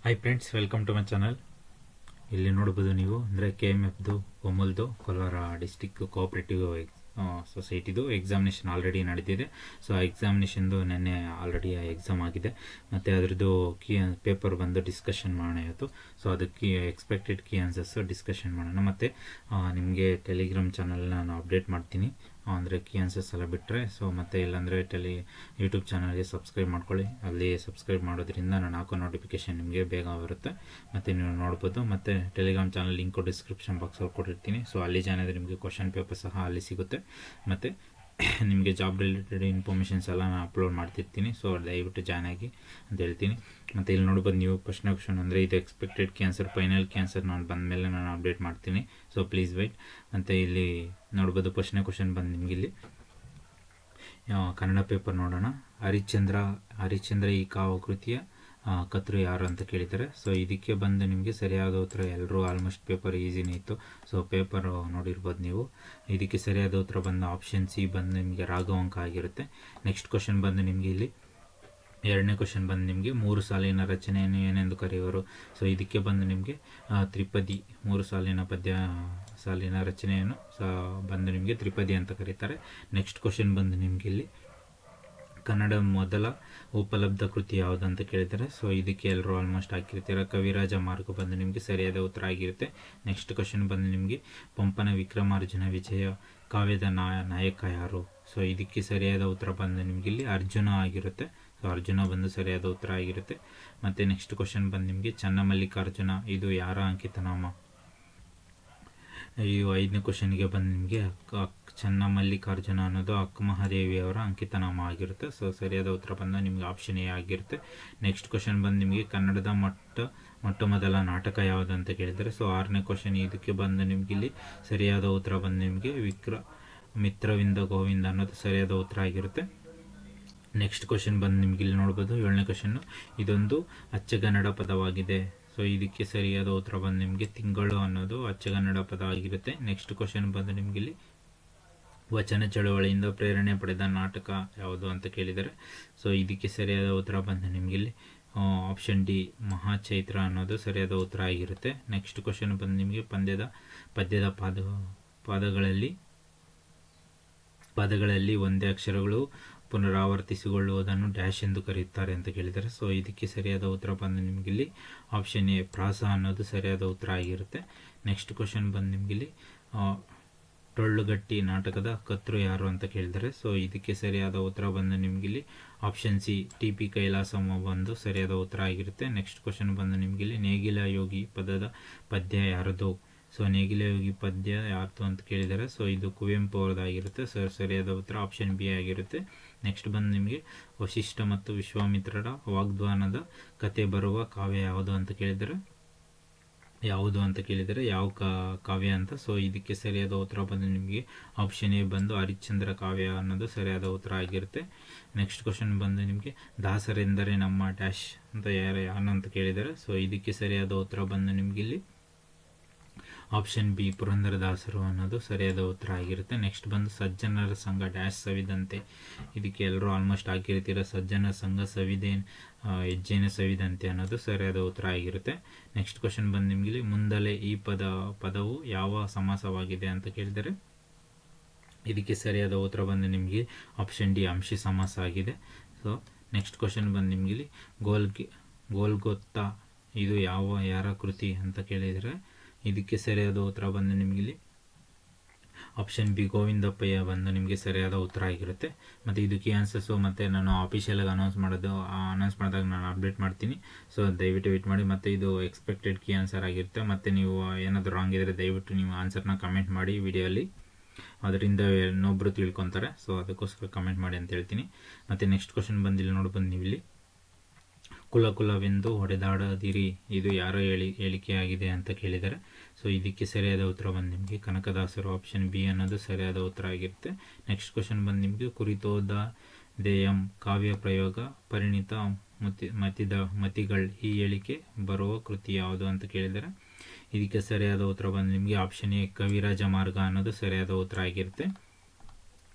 hi friends welcome to my channel ಇಲ್ಲಿ ನೋಡ್ಬೋದು ನೀವು ಅಂದರೆ ಕೆ ಎಮ್ ಎಫ್ದು ಒಮಲ್ದು ಕೋಲಾರ ಡಿಸ್ಟಿಕ್ ಕೋಆಪರೇಟಿವ್ ಸೊಸೈಟಿದು ಎಕ್ಸಾಮಿನೇಷನ್ ಆಲ್ರೆಡಿ ನಡೆದಿದೆ ಸೊ ಆ ಎಕ್ಸಾಮಿನೇಷನ್ದು ನಿನ್ನೆ ಆಲ್ರೆಡಿ ಎಕ್ಸಾಮ್ ಆಗಿದೆ ಮತ್ತು ಅದ್ರದ್ದು ಕೀ ಪೇಪರ್ ಬಂದು ಡಿಸ್ಕಷನ್ ಮಾಡೋಣ ಇವತ್ತು ಸೊ ಅದಕ್ಕೆ ಎಕ್ಸ್ಪೆಕ್ಟೆಡ್ ಕೀ ಆನ್ಸರ್ಸ್ ಡಿಸ್ಕಷನ್ ಮಾಡೋಣ ಮತ್ತು ನಿಮಗೆ ಟೆಲಿಗ್ರಾಮ್ ಚಾನಲ್ನ ನಾನು ಅಪ್ಡೇಟ್ ಮಾಡ್ತೀನಿ ಅಂದರೆ ಕೀ ಆನ್ಸರ್ಸ್ ಎಲ್ಲ ಬಿಟ್ಟರೆ ಸೊ ಮತ್ತು ಇಲ್ಲಾಂದರೆ ಟೆಲಿ ಯೂಟ್ಯೂಬ್ ಚಾನಲ್ಗೆ ಸಬ್ಸ್ಕ್ರೈಬ್ ಮಾಡ್ಕೊಳ್ಳಿ ಅಲ್ಲಿ ಸಬ್ಸ್ಕ್ರೈಬ್ ಮಾಡೋದ್ರಿಂದ ನಾನು ಹಾಕೋ ನೋಟಿಫಿಕೇಶನ್ ನಿಮಗೆ ಬೇಗ ಬರುತ್ತೆ ಮತ್ತು ನೀವು ನೋಡ್ಬೋದು ಮತ್ತು ಟೆಲಿಗ್ರಾಮ್ ಚಾನಲ್ ಲಿಂಕು ಡಿಸ್ಕ್ರಿಪ್ಷನ್ ಬಾಕ್ಸಲ್ಲಿ ಕೊಟ್ಟಿರ್ತೀನಿ ಸೊ ಅಲ್ಲಿ ಜಾಯ್ನ್ ಆದರೆ ನಿಮಗೆ ಕ್ವಶನ್ ಪೇಪರ್ ಸಹ ಅಲ್ಲಿ ಸಿಗುತ್ತೆ ಮತ್ತು ನಿಮಗೆ ಜಾಬ್ ರಿಲೇಟೆಡ್ ಇನ್ಫಾರ್ಮೇಷನ್ಸ್ ಎಲ್ಲ ನಾನು ಅಪ್ಲೋಡ್ ಮಾಡ್ತಿರ್ತೀನಿ ಸೊ ದಯವಿಟ್ಟು ಜಾಯ್ನ್ ಆಗಿ ಅಂತ ಹೇಳ್ತೀನಿ ಮತ್ತು ಇಲ್ಲಿ ನೋಡ್ಬೋದು ನೀವು ಪ್ರಶ್ನೆ ಕ್ವಶನ್ ಅಂದರೆ ಇದು ಎಕ್ಸ್ಪೆಕ್ಟೆಡ್ ಕ್ಯಾನ್ಸರ್ ಫೈನಲ್ ಕ್ಯಾನ್ಸರ್ ನಾನು ಬಂದ ಮೇಲೆ ನಾನು ಅಪ್ಡೇಟ್ ಮಾಡ್ತೀನಿ ಸೊ ಪ್ಲೀಸ್ ವೈಟ್ ಮತ್ತು ಇಲ್ಲಿ ನೋಡ್ಬೋದು ಪ್ರಶ್ನೆ ಕ್ವಶನ್ ಬಂದು ನಿಮಗೆ ಇಲ್ಲಿ ಕನ್ನಡ ಪೇಪರ್ ನೋಡೋಣ ಹರಿಶ್ಚಂದ್ರ ಹರಿಶ್ಚಂದ್ರ ಈ ಕಾವಕೃತಿಯ ಕತ್ರು ಯಾರು ಅಂತ ಕೇಳಿದ್ದಾರೆ ಸೊ ಇದಕ್ಕೆ ಬಂದು ನಿಮಗೆ ಸರಿಯಾದ ಉತ್ತರ ಎಲ್ಲರೂ ಆಲ್ಮೋಸ್ಟ್ ಪೇಪರ್ ಈಸಿನೇ ಇತ್ತು ಸೊ ಪೇಪರ್ ನೋಡಿರ್ಬೋದು ನೀವು ಇದಕ್ಕೆ ಸರಿಯಾದ ಉತ್ತರ ಬಂದು ಆಪ್ಷನ್ ಸಿ ಬಂದು ನಿಮಗೆ ರಾಘವಂಕ ಆಗಿರುತ್ತೆ ನೆಕ್ಸ್ಟ್ ಕ್ವಶನ್ ಬಂದು ನಿಮಗೆ ಇಲ್ಲಿ ಎರಡನೇ ಕ್ವಶನ್ ಬಂದು ನಿಮಗೆ ಮೂರು ಸಾಲಿನ ರಚನೆಯನ್ನು ಏನೆಂದು ಕರೆಯುವರು ಸೊ ಇದಕ್ಕೆ ಬಂದು ನಿಮಗೆ ತ್ರಿಪದಿ ಮೂರು ಸಾಲಿನ ಪದ್ಯ ಸಾಲಿನ ರಚನೆಯನ್ನು ಸ ಬಂದು ನಿಮಗೆ ತ್ರಿಪದಿ ಅಂತ ಕರೀತಾರೆ ನೆಕ್ಸ್ಟ್ ಕ್ವಶನ್ ಬಂದು ನಿಮಗೆ ಇಲ್ಲಿ ಕನ್ನಡ ಮೊದಲ ಉಪಲಬ್ಧ ಕೃತಿ ಯಾವುದು ಅಂತ ಕೇಳಿದ್ದಾರೆ ಸೊ ಇದಕ್ಕೆ ಎಲ್ಲರೂ ಆಲ್ಮೋಸ್ಟ್ ಹಾಕಿರ್ತೀರ ಕವಿರಾಜ ಮಾರ್ಗ ಬಂದು ನಿಮಗೆ ಸರಿಯಾದ ಉತ್ತರ ಆಗಿರುತ್ತೆ ನೆಕ್ಸ್ಟ್ ಕ್ವಶನ್ ಬಂದು ನಿಮಗೆ ಪಂಪನ ವಿಕ್ರಮಾರ್ಜುನ ವಿಜಯ ಕಾವ್ಯದ ನಾಯಕ ಯಾರು ಸೊ ಇದಕ್ಕೆ ಸರಿಯಾದ ಉತ್ತರ ಬಂದು ನಿಮಗೆ ಇಲ್ಲಿ ಅರ್ಜುನ ಆಗಿರುತ್ತೆ ಸೊ ಅರ್ಜುನ ಬಂದು ಸರಿಯಾದ ಉತ್ತರ ಆಗಿರುತ್ತೆ ಮತ್ತು ನೆಕ್ಸ್ಟ್ ಕ್ವಶನ್ ಬಂದು ನಿಮಗೆ ಚನ್ನಮಲ್ಲಿಕಾರ್ಜುನ ಇದು ಯಾರ ಅಂಕಿತನಾಮ ಈ ಐದನೇ ಕ್ವಶನ್ಗೆ ಬಂದು ನಿಮಗೆ ಚನ್ನಮಲ್ಲಿಕಾರ್ಜುನ ಅನ್ನೋದು ಅಕ್ಕ ಮಹಾದೇವಿ ಅವರ ಅಂಕಿತನಾಮ ಆಗಿರುತ್ತೆ ಸೊ ಸರಿಯಾದ ಉತ್ತರ ಬಂದ ನಿಮಗೆ ಆಪ್ಷನ್ ಎ ಆಗಿರುತ್ತೆ ನೆಕ್ಸ್ಟ್ ಕ್ವಶನ್ ಬಂದು ನಿಮಗೆ ಕನ್ನಡದ ಮೊಟ್ಟ ಮೊಟ್ಟ ಮೊದಲ ನಾಟಕ ಯಾವುದು ಅಂತ ಕೇಳಿದರೆ ಸೊ ಆರನೇ ಕ್ವಶನ್ ಇದಕ್ಕೆ ಬಂದು ನಿಮಗೆ ಇಲ್ಲಿ ಸರಿಯಾದ ಉತ್ತರ ಬಂದು ನಿಮಗೆ ವಿಕ್ರ ಮಿತ್ರವಿಂದ ಗೋವಿಂದ ಅನ್ನೋದು ಸರಿಯಾದ ಉತ್ತರ ಆಗಿರುತ್ತೆ ನೆಕ್ಸ್ಟ್ ಕ್ವಶನ್ ಬಂದು ನಿಮ್ಗೆ ಇಲ್ಲಿ ನೋಡ್ಬೋದು ಏಳನೇ ಕ್ವಶನ್ನು ಇದೊಂದು ಅಚ್ಚಗನ್ನಡ ಪದವಾಗಿದೆ ಸೊ ಇದಕ್ಕೆ ಸರಿಯಾದ ಉತ್ತರ ಬಂದು ನಿಮಗೆ ತಿಂಗಳು ಅನ್ನೋದು ಅಚ್ಚಗನ್ನಡ ಪದ ಆಗಿರುತ್ತೆ ನೆಕ್ಸ್ಟ್ ಕ್ವಶನ್ ಬಂದು ನಿಮ್ಗೆ ಇಲ್ಲಿ ವಚನ ಚಳವಳಿಯಿಂದ ಪ್ರೇರಣೆ ಪಡೆದ ನಾಟಕ ಯಾವುದು ಅಂತ ಕೇಳಿದರೆ ಸೊ ಇದಕ್ಕೆ ಸರಿಯಾದ ಉತ್ತರ ಬಂದು ನಿಮ್ಗೆ ಇಲ್ಲಿ ಆಪ್ಷನ್ ಡಿ ಮಹಾಚೈತ್ರ ಅನ್ನೋದು ಸರಿಯಾದ ಉತ್ತರ ಆಗಿರುತ್ತೆ ನೆಕ್ಸ್ಟ್ ಕ್ವಶನ್ ಬಂದು ನಿಮಗೆ ಪಂದ್ಯದ ಪದ್ಯದ ಪಾದ ಪಾದಗಳಲ್ಲಿ ಪದಗಳಲ್ಲಿ ಒಂದೇ ಅಕ್ಷರಗಳು ಪುನರಾವರ್ತಿಸಿಕೊಳ್ಳುವುದನ್ನು ಡ್ಯಾಶ್ ಎಂದು ಕರೆಯುತ್ತಾರೆ ಅಂತ ಕೇಳಿದ್ದಾರೆ ಸೊ ಇದಕ್ಕೆ ಸರಿಯಾದ ಉತ್ತರ ಬಂದು ನಿಮಗಿಲ್ಲಿ ಆಪ್ಷನ್ ಎ ಪ್ರಾಸ ಅನ್ನೋದು ಸರಿಯಾದ ಉತ್ತರ ಆಗಿರುತ್ತೆ ನೆಕ್ಸ್ಟ್ ಕ್ವಶನ್ ಬಂದು ನಿಮಗಿಲ್ಲಿ ಟೊಳ್ಳುಗಟ್ಟಿ ನಾಟಕದ ಕತ್ರು ಯಾರು ಅಂತ ಕೇಳಿದ್ದಾರೆ ಸೊ ಇದಕ್ಕೆ ಸರಿಯಾದ ಉತ್ತರ ಬಂದು ನಿಮಗಿಲ್ಲಿ option C T P Kailasamma ಬಂದು ಸರಿಯಾದ ಉತ್ತರ ಆಗಿರುತ್ತೆ ನೆಕ್ಸ್ಟ್ ಕ್ವಶನ್ ಬಂದು ನಿಮಗಿಲ್ಲಿ ನೇಗಿಲ ಯೋಗಿ ಪದದ ಪದ್ಯ ಯಾರದು ಸೊ ನೇಗಿಲ ಯೋಗಿ ಪದ್ಯ ಯಾರ್ದು ಅಂತ ಕೇಳಿದ್ದಾರೆ ಸೊ ಇದು ಕುವೆಂಪು ಅವ್ರದ್ದಾಗಿರುತ್ತೆ ಸೊ ಸರಿಯಾದ ಉತ್ತರ ಆಪ್ಷನ್ ಬಿ ಆಗಿರುತ್ತೆ ನೆಕ್ಸ್ಟ್ ಬಂದು ನಿಮಗೆ ವಶಿಷ್ಠ ಮತ್ತು ವಿಶ್ವಾಮಿತ್ರರ ವಾಗ್ದಾನದ ಕತೆ ಬರುವ ಕಾವ್ಯ ಯಾವುದು ಅಂತ ಕೇಳಿದರೆ ಯಾವುದು ಅಂತ ಕೇಳಿದರೆ ಯಾವ ಕಾವ್ಯ ಅಂತ ಸೊ ಇದಕ್ಕೆ ಸರಿಯಾದ ಉತ್ತರ ಬಂದು ನಿಮಗೆ ಆಪ್ಷನ್ ಎ ಬಂದು ಹರಿಶ್ಚಂದ್ರ ಕಾವ್ಯ ಅನ್ನೋದು ಸರಿಯಾದ ಉತ್ತರ ಆಗಿರುತ್ತೆ ನೆಕ್ಸ್ಟ್ ಕ್ವಶನ್ ಬಂದು ನಿಮಗೆ ದಾಸರೆಂದರೆ ನಮ್ಮ ಡ್ಯಾಶ್ ಅಂತ ಯಾರು ಯಾರು ಅಂತ ಕೇಳಿದ್ದಾರೆ ಸೊ ಇದಕ್ಕೆ ಸರಿಯಾದ ಉತ್ತರ ಬಂದು ನಿಮಗೆ ಇಲ್ಲಿ ಆಪ್ಷನ್ ಬಿ ಪುರಂದರದಾಸರು ಅನ್ನೋದು ಸರಿಯಾದ ಉತ್ತರ ಆಗಿರುತ್ತೆ ನೆಕ್ಸ್ಟ್ ಬಂದು ಸಜ್ಜನರ ಸಂಘ ಡ್ಯಾಶ್ ಸವಿದಂತೆ ಇದಕ್ಕೆ ಎಲ್ಲರೂ ಆಲ್ಮೋಸ್ಟ್ ಹಾಕಿರ್ತೀರ ಸಜ್ಜನ ಸಂಘ ಸವಿದೆ ಹೆಜ್ಜೆನ ಸವಿದಂತೆ ಅನ್ನೋದು ಸರಿಯಾದ ಉತ್ತರ ಆಗಿರುತ್ತೆ ನೆಕ್ಸ್ಟ್ ಕ್ವಶನ್ ಬಂದು ನಿಮಗೆ ಮುಂದಲೆ ಈ ಪದ ಪದವು ಯಾವ ಸಮಾಸವಾಗಿದೆ ಅಂತ ಕೇಳಿದರೆ ಇದಕ್ಕೆ ಸರಿಯಾದ ಉತ್ತರ ಬಂದು ನಿಮಗೆ ಆಪ್ಷನ್ ಡಿ ಅಂಶಿ ಸಮಾಸ ಆಗಿದೆ ಸೊ ನೆಕ್ಸ್ಟ್ ಕ್ವಶನ್ ಬಂದು ನಿಮಗೆ ಗೋಲ್ಗೆ ಗೋಲ್ಗೊತ್ತ ಇದು ಯಾವ ಯಾರ ಕೃತಿ ಅಂತ ಕೇಳಿದರೆ ಇದಕ್ಕೆ ಸರಿಯಾದ ಉತ್ತರ ಬಂದು ನಿಮಗಿಲ್ಲಿ ಆಪ್ಷನ್ ಬಿ ಗೋವಿಂದಪ್ಪಯ್ಯ ಬಂದು ನಿಮಗೆ ಸರಿಯಾದ ಉತ್ತರ ಆಗಿರುತ್ತೆ ಮತ್ತು ಇದಕ್ಕೆ ಆನ್ಸರ್ಸು ಮತ್ತು ನಾನು ಆಫಿಷಿಯಲಾಗಿ ಅನೌನ್ಸ್ ಮಾಡೋದು ಅನೌನ್ಸ್ ಮಾಡಿದಾಗ ನಾನು ಅಪ್ಡೇಟ್ ಮಾಡ್ತೀನಿ ಸೊ ದಯವಿಟ್ಟು ವೇಟ್ ಮಾಡಿ ಮತ್ತು ಇದು ಎಕ್ಸ್ಪೆಕ್ಟೆಡ್ ಕೀ ಆನ್ಸರ್ ಆಗಿರುತ್ತೆ ಮತ್ತು ನೀವು ಏನಾದರೂ ರಾಂಗ್ ಇದ್ದರೆ ದಯವಿಟ್ಟು ನೀವು ಆನ್ಸರ್ನ ಕಮೆಂಟ್ ಮಾಡಿ ವಿಡಿಯೋಲಿ ಅದರಿಂದ ಇನ್ನೊಬ್ಬರು ತಿಳ್ಕೊತಾರೆ ಸೊ ಅದಕ್ಕೋಸ್ಕರ ಕಮೆಂಟ್ ಮಾಡಿ ಅಂತ ಹೇಳ್ತೀನಿ ಮತ್ತು ನೆಕ್ಸ್ಟ್ ಕ್ವಶನ್ ಬಂದಿಲ್ಲ ನೋಡ್ಬಂದು ನೀವು ಇಲ್ಲಿ ಕುಲ ಕುಲವೆಂದು ಹೊಡೆದಾಡದಿರಿ ಇದು ಯಾರ ಹೇಳಿ ಹೇಳಿಕೆಯಾಗಿದೆ ಅಂತ ಕೇಳಿದ್ದಾರೆ ಸೊ ಇದಕ್ಕೆ ಸರಿಯಾದ ಉತ್ತರ ಬಂದು ನಿಮಗೆ ಕನಕದಾಸರು ಆಪ್ಷನ್ ಬಿ ಅನ್ನೋದು ಸರಿಯಾದ ಉತ್ತರ ಆಗಿರುತ್ತೆ ನೆಕ್ಸ್ಟ್ ಕ್ವಶನ್ ಬಂದು ನಿಮಗೆ ಕುರಿತೋದ ದೇಯಂ ಕಾವ್ಯ ಪ್ರಯೋಗ ಪರಿಣಿತ ಮತಿ ಮತಿದ ಮತಿಗಳು ಈ ಹೇಳಿಕೆ ಬರುವ ಕೃತಿ ಯಾವುದು ಅಂತ ಕೇಳಿದರೆ ಇದಕ್ಕೆ ಸರಿಯಾದ ಉತ್ತರ ಬಂದು ನಿಮಗೆ ಆಪ್ಷನ್ ಎ ಕವಿರಾಜ ಮಾರ್ಗ ಅನ್ನೋದು ಸರಿಯಾದ ಉತ್ತರ ಆಗಿರುತ್ತೆ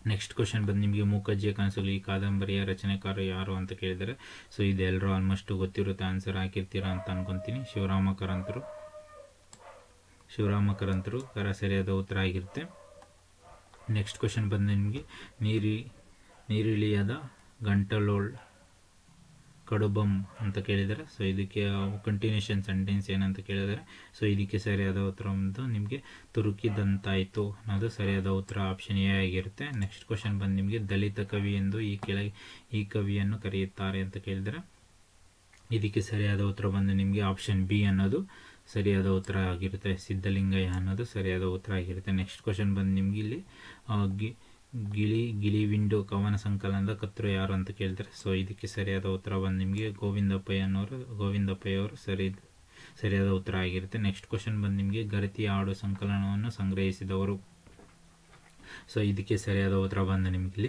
ನೆಕ್ಸ್ಟ್ ಕ್ವಶನ್ ಬಂದು ನಿಮಗೆ ಮೂಕಜ್ಜಿಯ ಕನಸುಗಳು ಈ ಕಾದಂಬರಿಯ ರಚನೆಕಾರ ಯಾರು ಅಂತ ಕೇಳಿದರೆ ಸೊ ಇದೆಲ್ಲರೂ ಆಲ್ಮೋಸ್ಟ್ ಗೊತ್ತಿರುತ್ತೆ ಆನ್ಸರ್ ಹಾಕಿರ್ತೀರಾ ಅಂತ ಅನ್ಕೊಂತೀನಿ ಶಿವರಾಮ ಕಾರಂತರು ಶಿವರಾಮ ಕಾರಂತರು ಕರ ಸರಿಯಾದ ಉತ್ತರ ಆಗಿರುತ್ತೆ ನೆಕ್ಸ್ಟ್ ಕ್ವಶನ್ ಬಂದು ನಿಮಗೆ ನೀರಿ ನೀರಿಳಿಯದ ಗಂಟಲೋಳ್ ಕಡುಬಂ ಅಂತ ಕೇಳಿದ್ದಾರೆ ಸೊ ಇದಕ್ಕೆ ಕಂಟಿನ್ಯೂಷನ್ ಸೆಂಟೆನ್ಸ್ ಏನಂತ ಕೇಳಿದರೆ ಸೊ ಇದಕ್ಕೆ ಸರಿಯಾದ ಉತ್ತರ ಒಂದು ನಿಮಗೆ ತುರುಕಿದಂತಾಯಿತು ಅನ್ನೋದು ಸರಿಯಾದ ಉತ್ತರ ಆಪ್ಷನ್ ಎ ಆಗಿರುತ್ತೆ ನೆಕ್ಸ್ಟ್ ಕ್ವಶನ್ ಬಂದು ನಿಮಗೆ ದಲಿತ ಕವಿ ಎಂದು ಈ ಕೆಳಗೆ ಈ ಕವಿಯನ್ನು ಕರೆಯುತ್ತಾರೆ ಅಂತ ಕೇಳಿದರೆ ಇದಕ್ಕೆ ಸರಿಯಾದ ಉತ್ತರ ಬಂದು ನಿಮಗೆ ಆಪ್ಷನ್ ಬಿ ಅನ್ನೋದು ಸರಿಯಾದ ಉತ್ತರ ಆಗಿರುತ್ತೆ ಸಿದ್ಧಲಿಂಗಯ್ಯ ಅನ್ನೋದು ಸರಿಯಾದ ಉತ್ತರ ಆಗಿರುತ್ತೆ ನೆಕ್ಸ್ಟ್ ಕ್ವಶನ್ ಬಂದು ನಿಮ್ಗೆ ಇಲ್ಲಿ ಆ, ಗಿ ಗಿಳಿ ಗಿಳಿ ವಿಂಡೋ ಕವನ ಸಂಕಲನದ ಕರ್ತೃ ಯಾರು ಅಂತ ಕೇಳ್ತಾರೆ ಸೊ ಇದಕ್ಕೆ ಸರಿಯಾದ ಉತ್ತರ ಬಂದು ನಿಮಗೆ ಗೋವಿಂದಪ್ಪಯ್ಯ ಅನ್ನೋರು ಗೋವಿಂದಪ್ಪಯ್ಯ ಅವರು ಸರಿ ಸರಿಯಾದ ಉತ್ತರ ಆಗಿರುತ್ತೆ ನೆಕ್ಸ್ಟ್ ಕ್ವಶನ್ ಬಂದು ನಿಮಗೆ ಗರತಿ ಹಾಡು ಸಂಕಲನವನ್ನು ಸಂಗ್ರಹಿಸಿದವರು ಸೊ ಇದಕ್ಕೆ ಸರಿಯಾದ ಉತ್ತರ ಬಂದು ನಿಮಗಿಲ್ಲಿ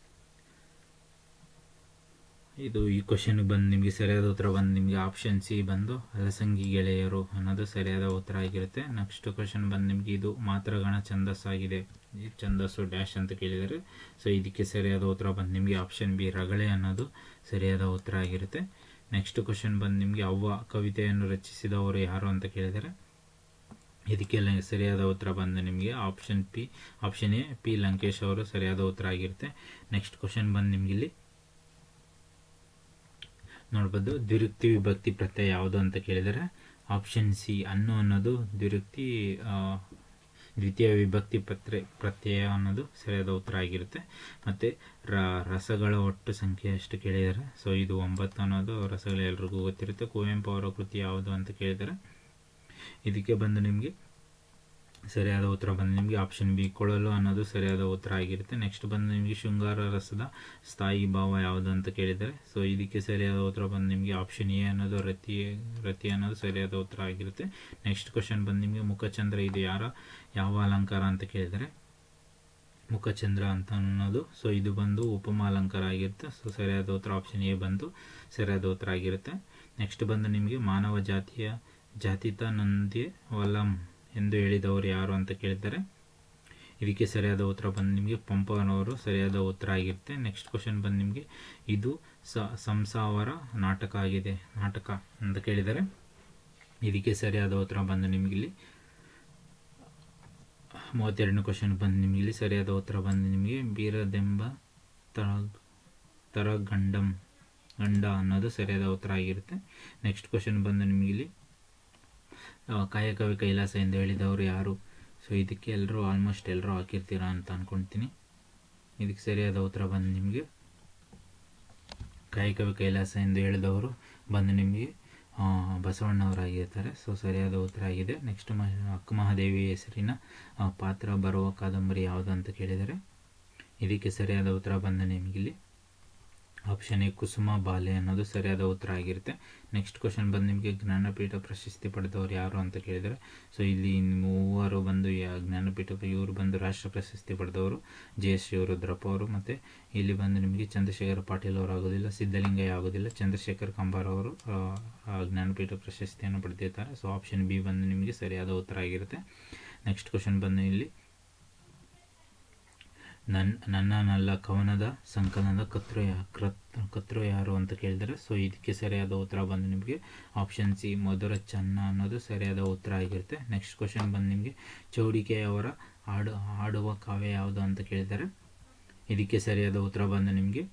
ಇದು ಈ ಕ್ವಶನ್ಗೆ ಬಂದು ನಿಮಗೆ ಸರಿಯಾದ ಉತ್ತರ ಬಂದು ನಿಮಗೆ ಆಪ್ಷನ್ ಸಿ ಬಂದು ಅಲಸಂಗಿ ಗೆಳೆಯರು ಅನ್ನೋದು ಸರಿಯಾದ ಉತ್ತರ ಆಗಿರುತ್ತೆ ನೆಕ್ಸ್ಟ್ ಕ್ವಶನ್ ಬಂದು ನಿಮಗೆ ಇದು ಮಾತ್ರಗಣ ಛಂದಸ್ಸಾಗಿದೆ ಈ ಛಂದಸ್ಸು ಡ್ಯಾಶ್ ಅಂತ ಕೇಳಿದರೆ ಸೊ ಇದಕ್ಕೆ ಸರಿಯಾದ ಉತ್ತರ ಬಂದು ನಿಮಗೆ ಆಪ್ಷನ್ ಬಿ ರಗಳೆ ಅನ್ನೋದು ಸರಿಯಾದ ಉತ್ತರ ಆಗಿರುತ್ತೆ ನೆಕ್ಸ್ಟ್ ಕ್ವಶನ್ ಬಂದು ನಿಮಗೆ ಅವ್ವ ಕವಿತೆಯನ್ನು ರಚಿಸಿದವರು ಯಾರು ಅಂತ ಕೇಳಿದರೆ ಇದಕ್ಕೆಲ್ಲ ಸರಿಯಾದ ಉತ್ತರ ಬಂದು ನಿಮಗೆ option P option A P Lankesh ಅವರು ಸರಿಯಾದ ಉತ್ತರ ಆಗಿರುತ್ತೆ ನೆಕ್ಸ್ಟ್ ಕ್ವಶನ್ ಬಂದು ನಿಮ್ಗೆ ಇಲ್ಲಿ ನೋಡ್ಬೋದು ದ್ವಿರುಕ್ತಿ ವಿಭಕ್ತಿ ಪ್ರತ್ಯಯ ಯಾವುದು ಅಂತ ಕೇಳಿದರೆ ಆಪ್ಷನ್ ಸಿ ಅನ್ನು ಅನ್ನೋದು ದ್ವಿರುಕ್ತಿ ಆ, ದ್ವಿತೀಯ ವಿಭಕ್ತಿ ಪ್ರತ್ಯ ಪ್ರತ್ಯಯ ಅನ್ನೋದು ಸರಿಯಾದ ಉತ್ತರ ಆಗಿರುತ್ತೆ ಮತ್ತು ರ ರಸಗಳ ಒಟ್ಟು ಸಂಖ್ಯೆ ಎಷ್ಟು ಕೇಳಿದ್ದಾರೆ ಸೊ ಇದು ಒಂಬತ್ತು ಅನ್ನೋದು ರಸಗಳು ಎಲ್ರಿಗೂ ಗೊತ್ತಿರುತ್ತೆ ಕುವೆಂಪು ಅವರ ಕೃತಿ ಯಾವುದು ಅಂತ ಕೇಳಿದರೆ ಇದಕ್ಕೆ ಬಂದು ನಿಮಗೆ ಸರಿಯಾದ ಉತ್ತರ ಬಂದು ನಿಮಗೆ ಆಪ್ಷನ್ ಬಿ ಕೊಳಲು ಅನ್ನೋದು ಸರಿಯಾದ ಉತ್ತರ ಆಗಿರುತ್ತೆ ನೆಕ್ಸ್ಟ್ ಬಂದು ನಿಮಗೆ ಶೃಂಗಾರ ರಸದ ಸ್ಥಾಯಿ ಭಾವ ಯಾವುದು ಅಂತ ಕೇಳಿದರೆ ಸೊ ಇದಕ್ಕೆ ಸರಿಯಾದ ಉತ್ತರ ಬಂದು ನಿಮಗೆ ಆಪ್ಷನ್ ಎ ಅನ್ನೋದು ರತಿ ರತಿ ಅನ್ನೋದು ಸರಿಯಾದ ಉತ್ತರ ಆಗಿರುತ್ತೆ ನೆಕ್ಸ್ಟ್ ಕ್ವಶನ್ ಬಂದು ನಿಮಗೆ ಮುಖಚಂದ್ರ ಇದು ಯಾರ ಯಾವ ಅಲಂಕಾರ ಅಂತ ಕೇಳಿದರೆ ಮುಖಚಂದ್ರ ಅಂತ ಅನ್ನೋದು ಸೊ ಇದು ಬಂದು ಉಪಮಾ ಅಲಂಕಾರ ಆಗಿರುತ್ತೆ ಸೊ ಸರಿಯಾದ ಉತ್ತರ ಆಪ್ಷನ್ ಎ ಬಂದು ಸರಿಯಾದ ಉತ್ತರ ಆಗಿರುತ್ತೆ ನೆಕ್ಸ್ಟ್ ಬಂದು ನಿಮಗೆ ಮಾನವ ಜಾತಿಯ ಜಾತಿತ ನಂದಿ ವಲಂ ಎಂದು ಹೇಳಿದವರು ಯಾರು ಅಂತ ಕೇಳಿದ್ದಾರೆ ಇದಕ್ಕೆ ಸರಿಯಾದ ಉತ್ತರ ಬಂದು ನಿಮಗೆ ಪಂಪನವರು ಸರಿಯಾದ ಉತ್ತರ ಆಗಿರುತ್ತೆ ನೆಕ್ಸ್ಟ್ ಕ್ವಶನ್ ಬಂದು ನಿಮಗೆ ಇದು ಸ ಸಂಸಾವರ ನಾಟಕ ಆಗಿದೆ ನಾಟಕ ಅಂತ ಕೇಳಿದರೆ ಇದಕ್ಕೆ ಸರಿಯಾದ ಉತ್ತರ ಬಂದು ನಿಮಗಿಲ್ಲಿ ಮೂವತ್ತೆರಡನೇ ಕ್ವಶನ್ ಬಂದು ನಿಮಗಿಲ್ಲಿ ಸರಿಯಾದ ಉತ್ತರ ಬಂದು ನಿಮಗೆ ಬೀರದೆಂಬ ತರ ತರಗಂಡಂ ಗಂಡ ಅನ್ನೋದು ಸರಿಯಾದ ಉತ್ತರ ಆಗಿರುತ್ತೆ ನೆಕ್ಸ್ಟ್ ಕ್ವಶನ್ ಬಂದು ನಿಮಗಿಲ್ಲಿ ಆ, ಕಾಯಕವೇ ಕೈಲಾಸ ಎಂದು ಹೇಳಿದವರು ಯಾರು ಸೊ ಇದಕ್ಕೆ ಎಲ್ಲರೂ ಆಲ್ಮೋಸ್ಟ್ ಎಲ್ಲರೂ ಹಾಕಿರ್ತೀರಾ ಅಂತ ಅನ್ಕೊಳ್ತೀನಿ ಇದಕ್ಕೆ ಸರಿಯಾದ ಉತ್ತರ ಬಂದು ನಿಮಗೆ ಕಾಯಕವೇ ಕೈಲಾಸ ಎಂದು ಹೇಳಿದವರು ಬಂದು ನಿಮಗೆ ಆ, ಬಸವಣ್ಣವರಾಗಿರ್ತಾರೆ ಸೊ ಸರಿಯಾದ ಉತ್ತರ ಆಗಿದೆ ನೆಕ್ಸ್ಟ್ ಮ ಅಕ್ಕ ಮಹಾದೇವಿ ಹೆಸರಿನ ಆ, ಪಾತ್ರ ಬರುವ ಕಾದಂಬರಿ ಯಾವುದು ಅಂತ ಕೇಳಿದರೆ ಇದಕ್ಕೆ ಸರಿಯಾದ ಉತ್ತರ ಬಂದು ನಿಮಗಿಲ್ಲಿ ಆಪ್ಷನ್ ಎ ಕುಸುಮ ಬಾಲೆ ಅನ್ನೋದು ಸರಿಯಾದ ಉತ್ತರ ಆಗಿರುತ್ತೆ ನೆಕ್ಸ್ಟ್ ಕ್ವಶನ್ ಬಂದು ನಿಮಗೆ ಜ್ಞಾನಪೀಠ ಪ್ರಶಸ್ತಿ ಪಡೆದವರು ಯಾರು ಅಂತ ಕೇಳಿದರೆ ಸೊ ಇಲ್ಲಿ ಮೂವರು ಬಂದು ಯಾ- ಜ್ಞಾನಪೀಠ ಇವರು ಬಂದು ರಾಷ್ಟ್ರ ಪ್ರಶಸ್ತಿ ಪಡೆದವರು ಜೆ ಎಸ್ ಶಿವರುದ್ರಪ್ಪ ಅವರು ಮತ್ತು ಇಲ್ಲಿ ಬಂದು ನಿಮಗೆ ಚಂದ್ರಶೇಖರ ಪಾಟೀಲ್ ಅವರು ಆಗೋದಿಲ್ಲ ಸಿದ್ಧಲಿಂಗಯ್ಯ ಆಗೋದಿಲ್ಲ ಚಂದ್ರಶೇಖರ್ ಕಂಬಾರ್ ಅವರು ಆ, ಆ ಜ್ಞಾನಪೀಠ ಪ್ರಶಸ್ತಿಯನ್ನು ಪಡೆದಿರ್ತಾರೆ ಸೊ ಆಪ್ಷನ್ ಬಿ ಬಂದು ನಿಮಗೆ ಸರಿಯಾದ ಉತ್ತರ ಆಗಿರುತ್ತೆ ನೆಕ್ಸ್ಟ್ ಕ್ವಶನ್ ಬಂದು ಇಲ್ಲಿ ನನ್ನ ನನ್ನ ನಲ್ಲ ಕವನದ ಸಂಕಲನದ ಕರ್ತೃ ಯಾ ಕೃತ್ ಕರ್ತೃ ಯಾರು ಅಂತ ಕೇಳಿದರೆ ಸೊ ಇದಕ್ಕೆ ಸರಿಯಾದ ಉತ್ತರ ಬಂದು ನಿಮಗೆ ಆಪ್ಷನ್ ಸಿ ಮಧುರ ಚನ್ನ ಅನ್ನೋದು ಸರಿಯಾದ ಉತ್ತರ ಆಗಿರುತ್ತೆ ನೆಕ್ಸ್ಟ್ ಕ್ವಶನ್ ಬಂದು ನಿಮಗೆ ಚೌಡಿಕೆಯವರ ಹಾಡು ಹಾಡುವ ಕಾವ್ಯ ಯಾವುದು ಅಂತ ಕೇಳಿದರೆ ಇದಕ್ಕೆ ಸರಿಯಾದ ಉತ್ತರ ಬಂದು ನಿಮಗೆ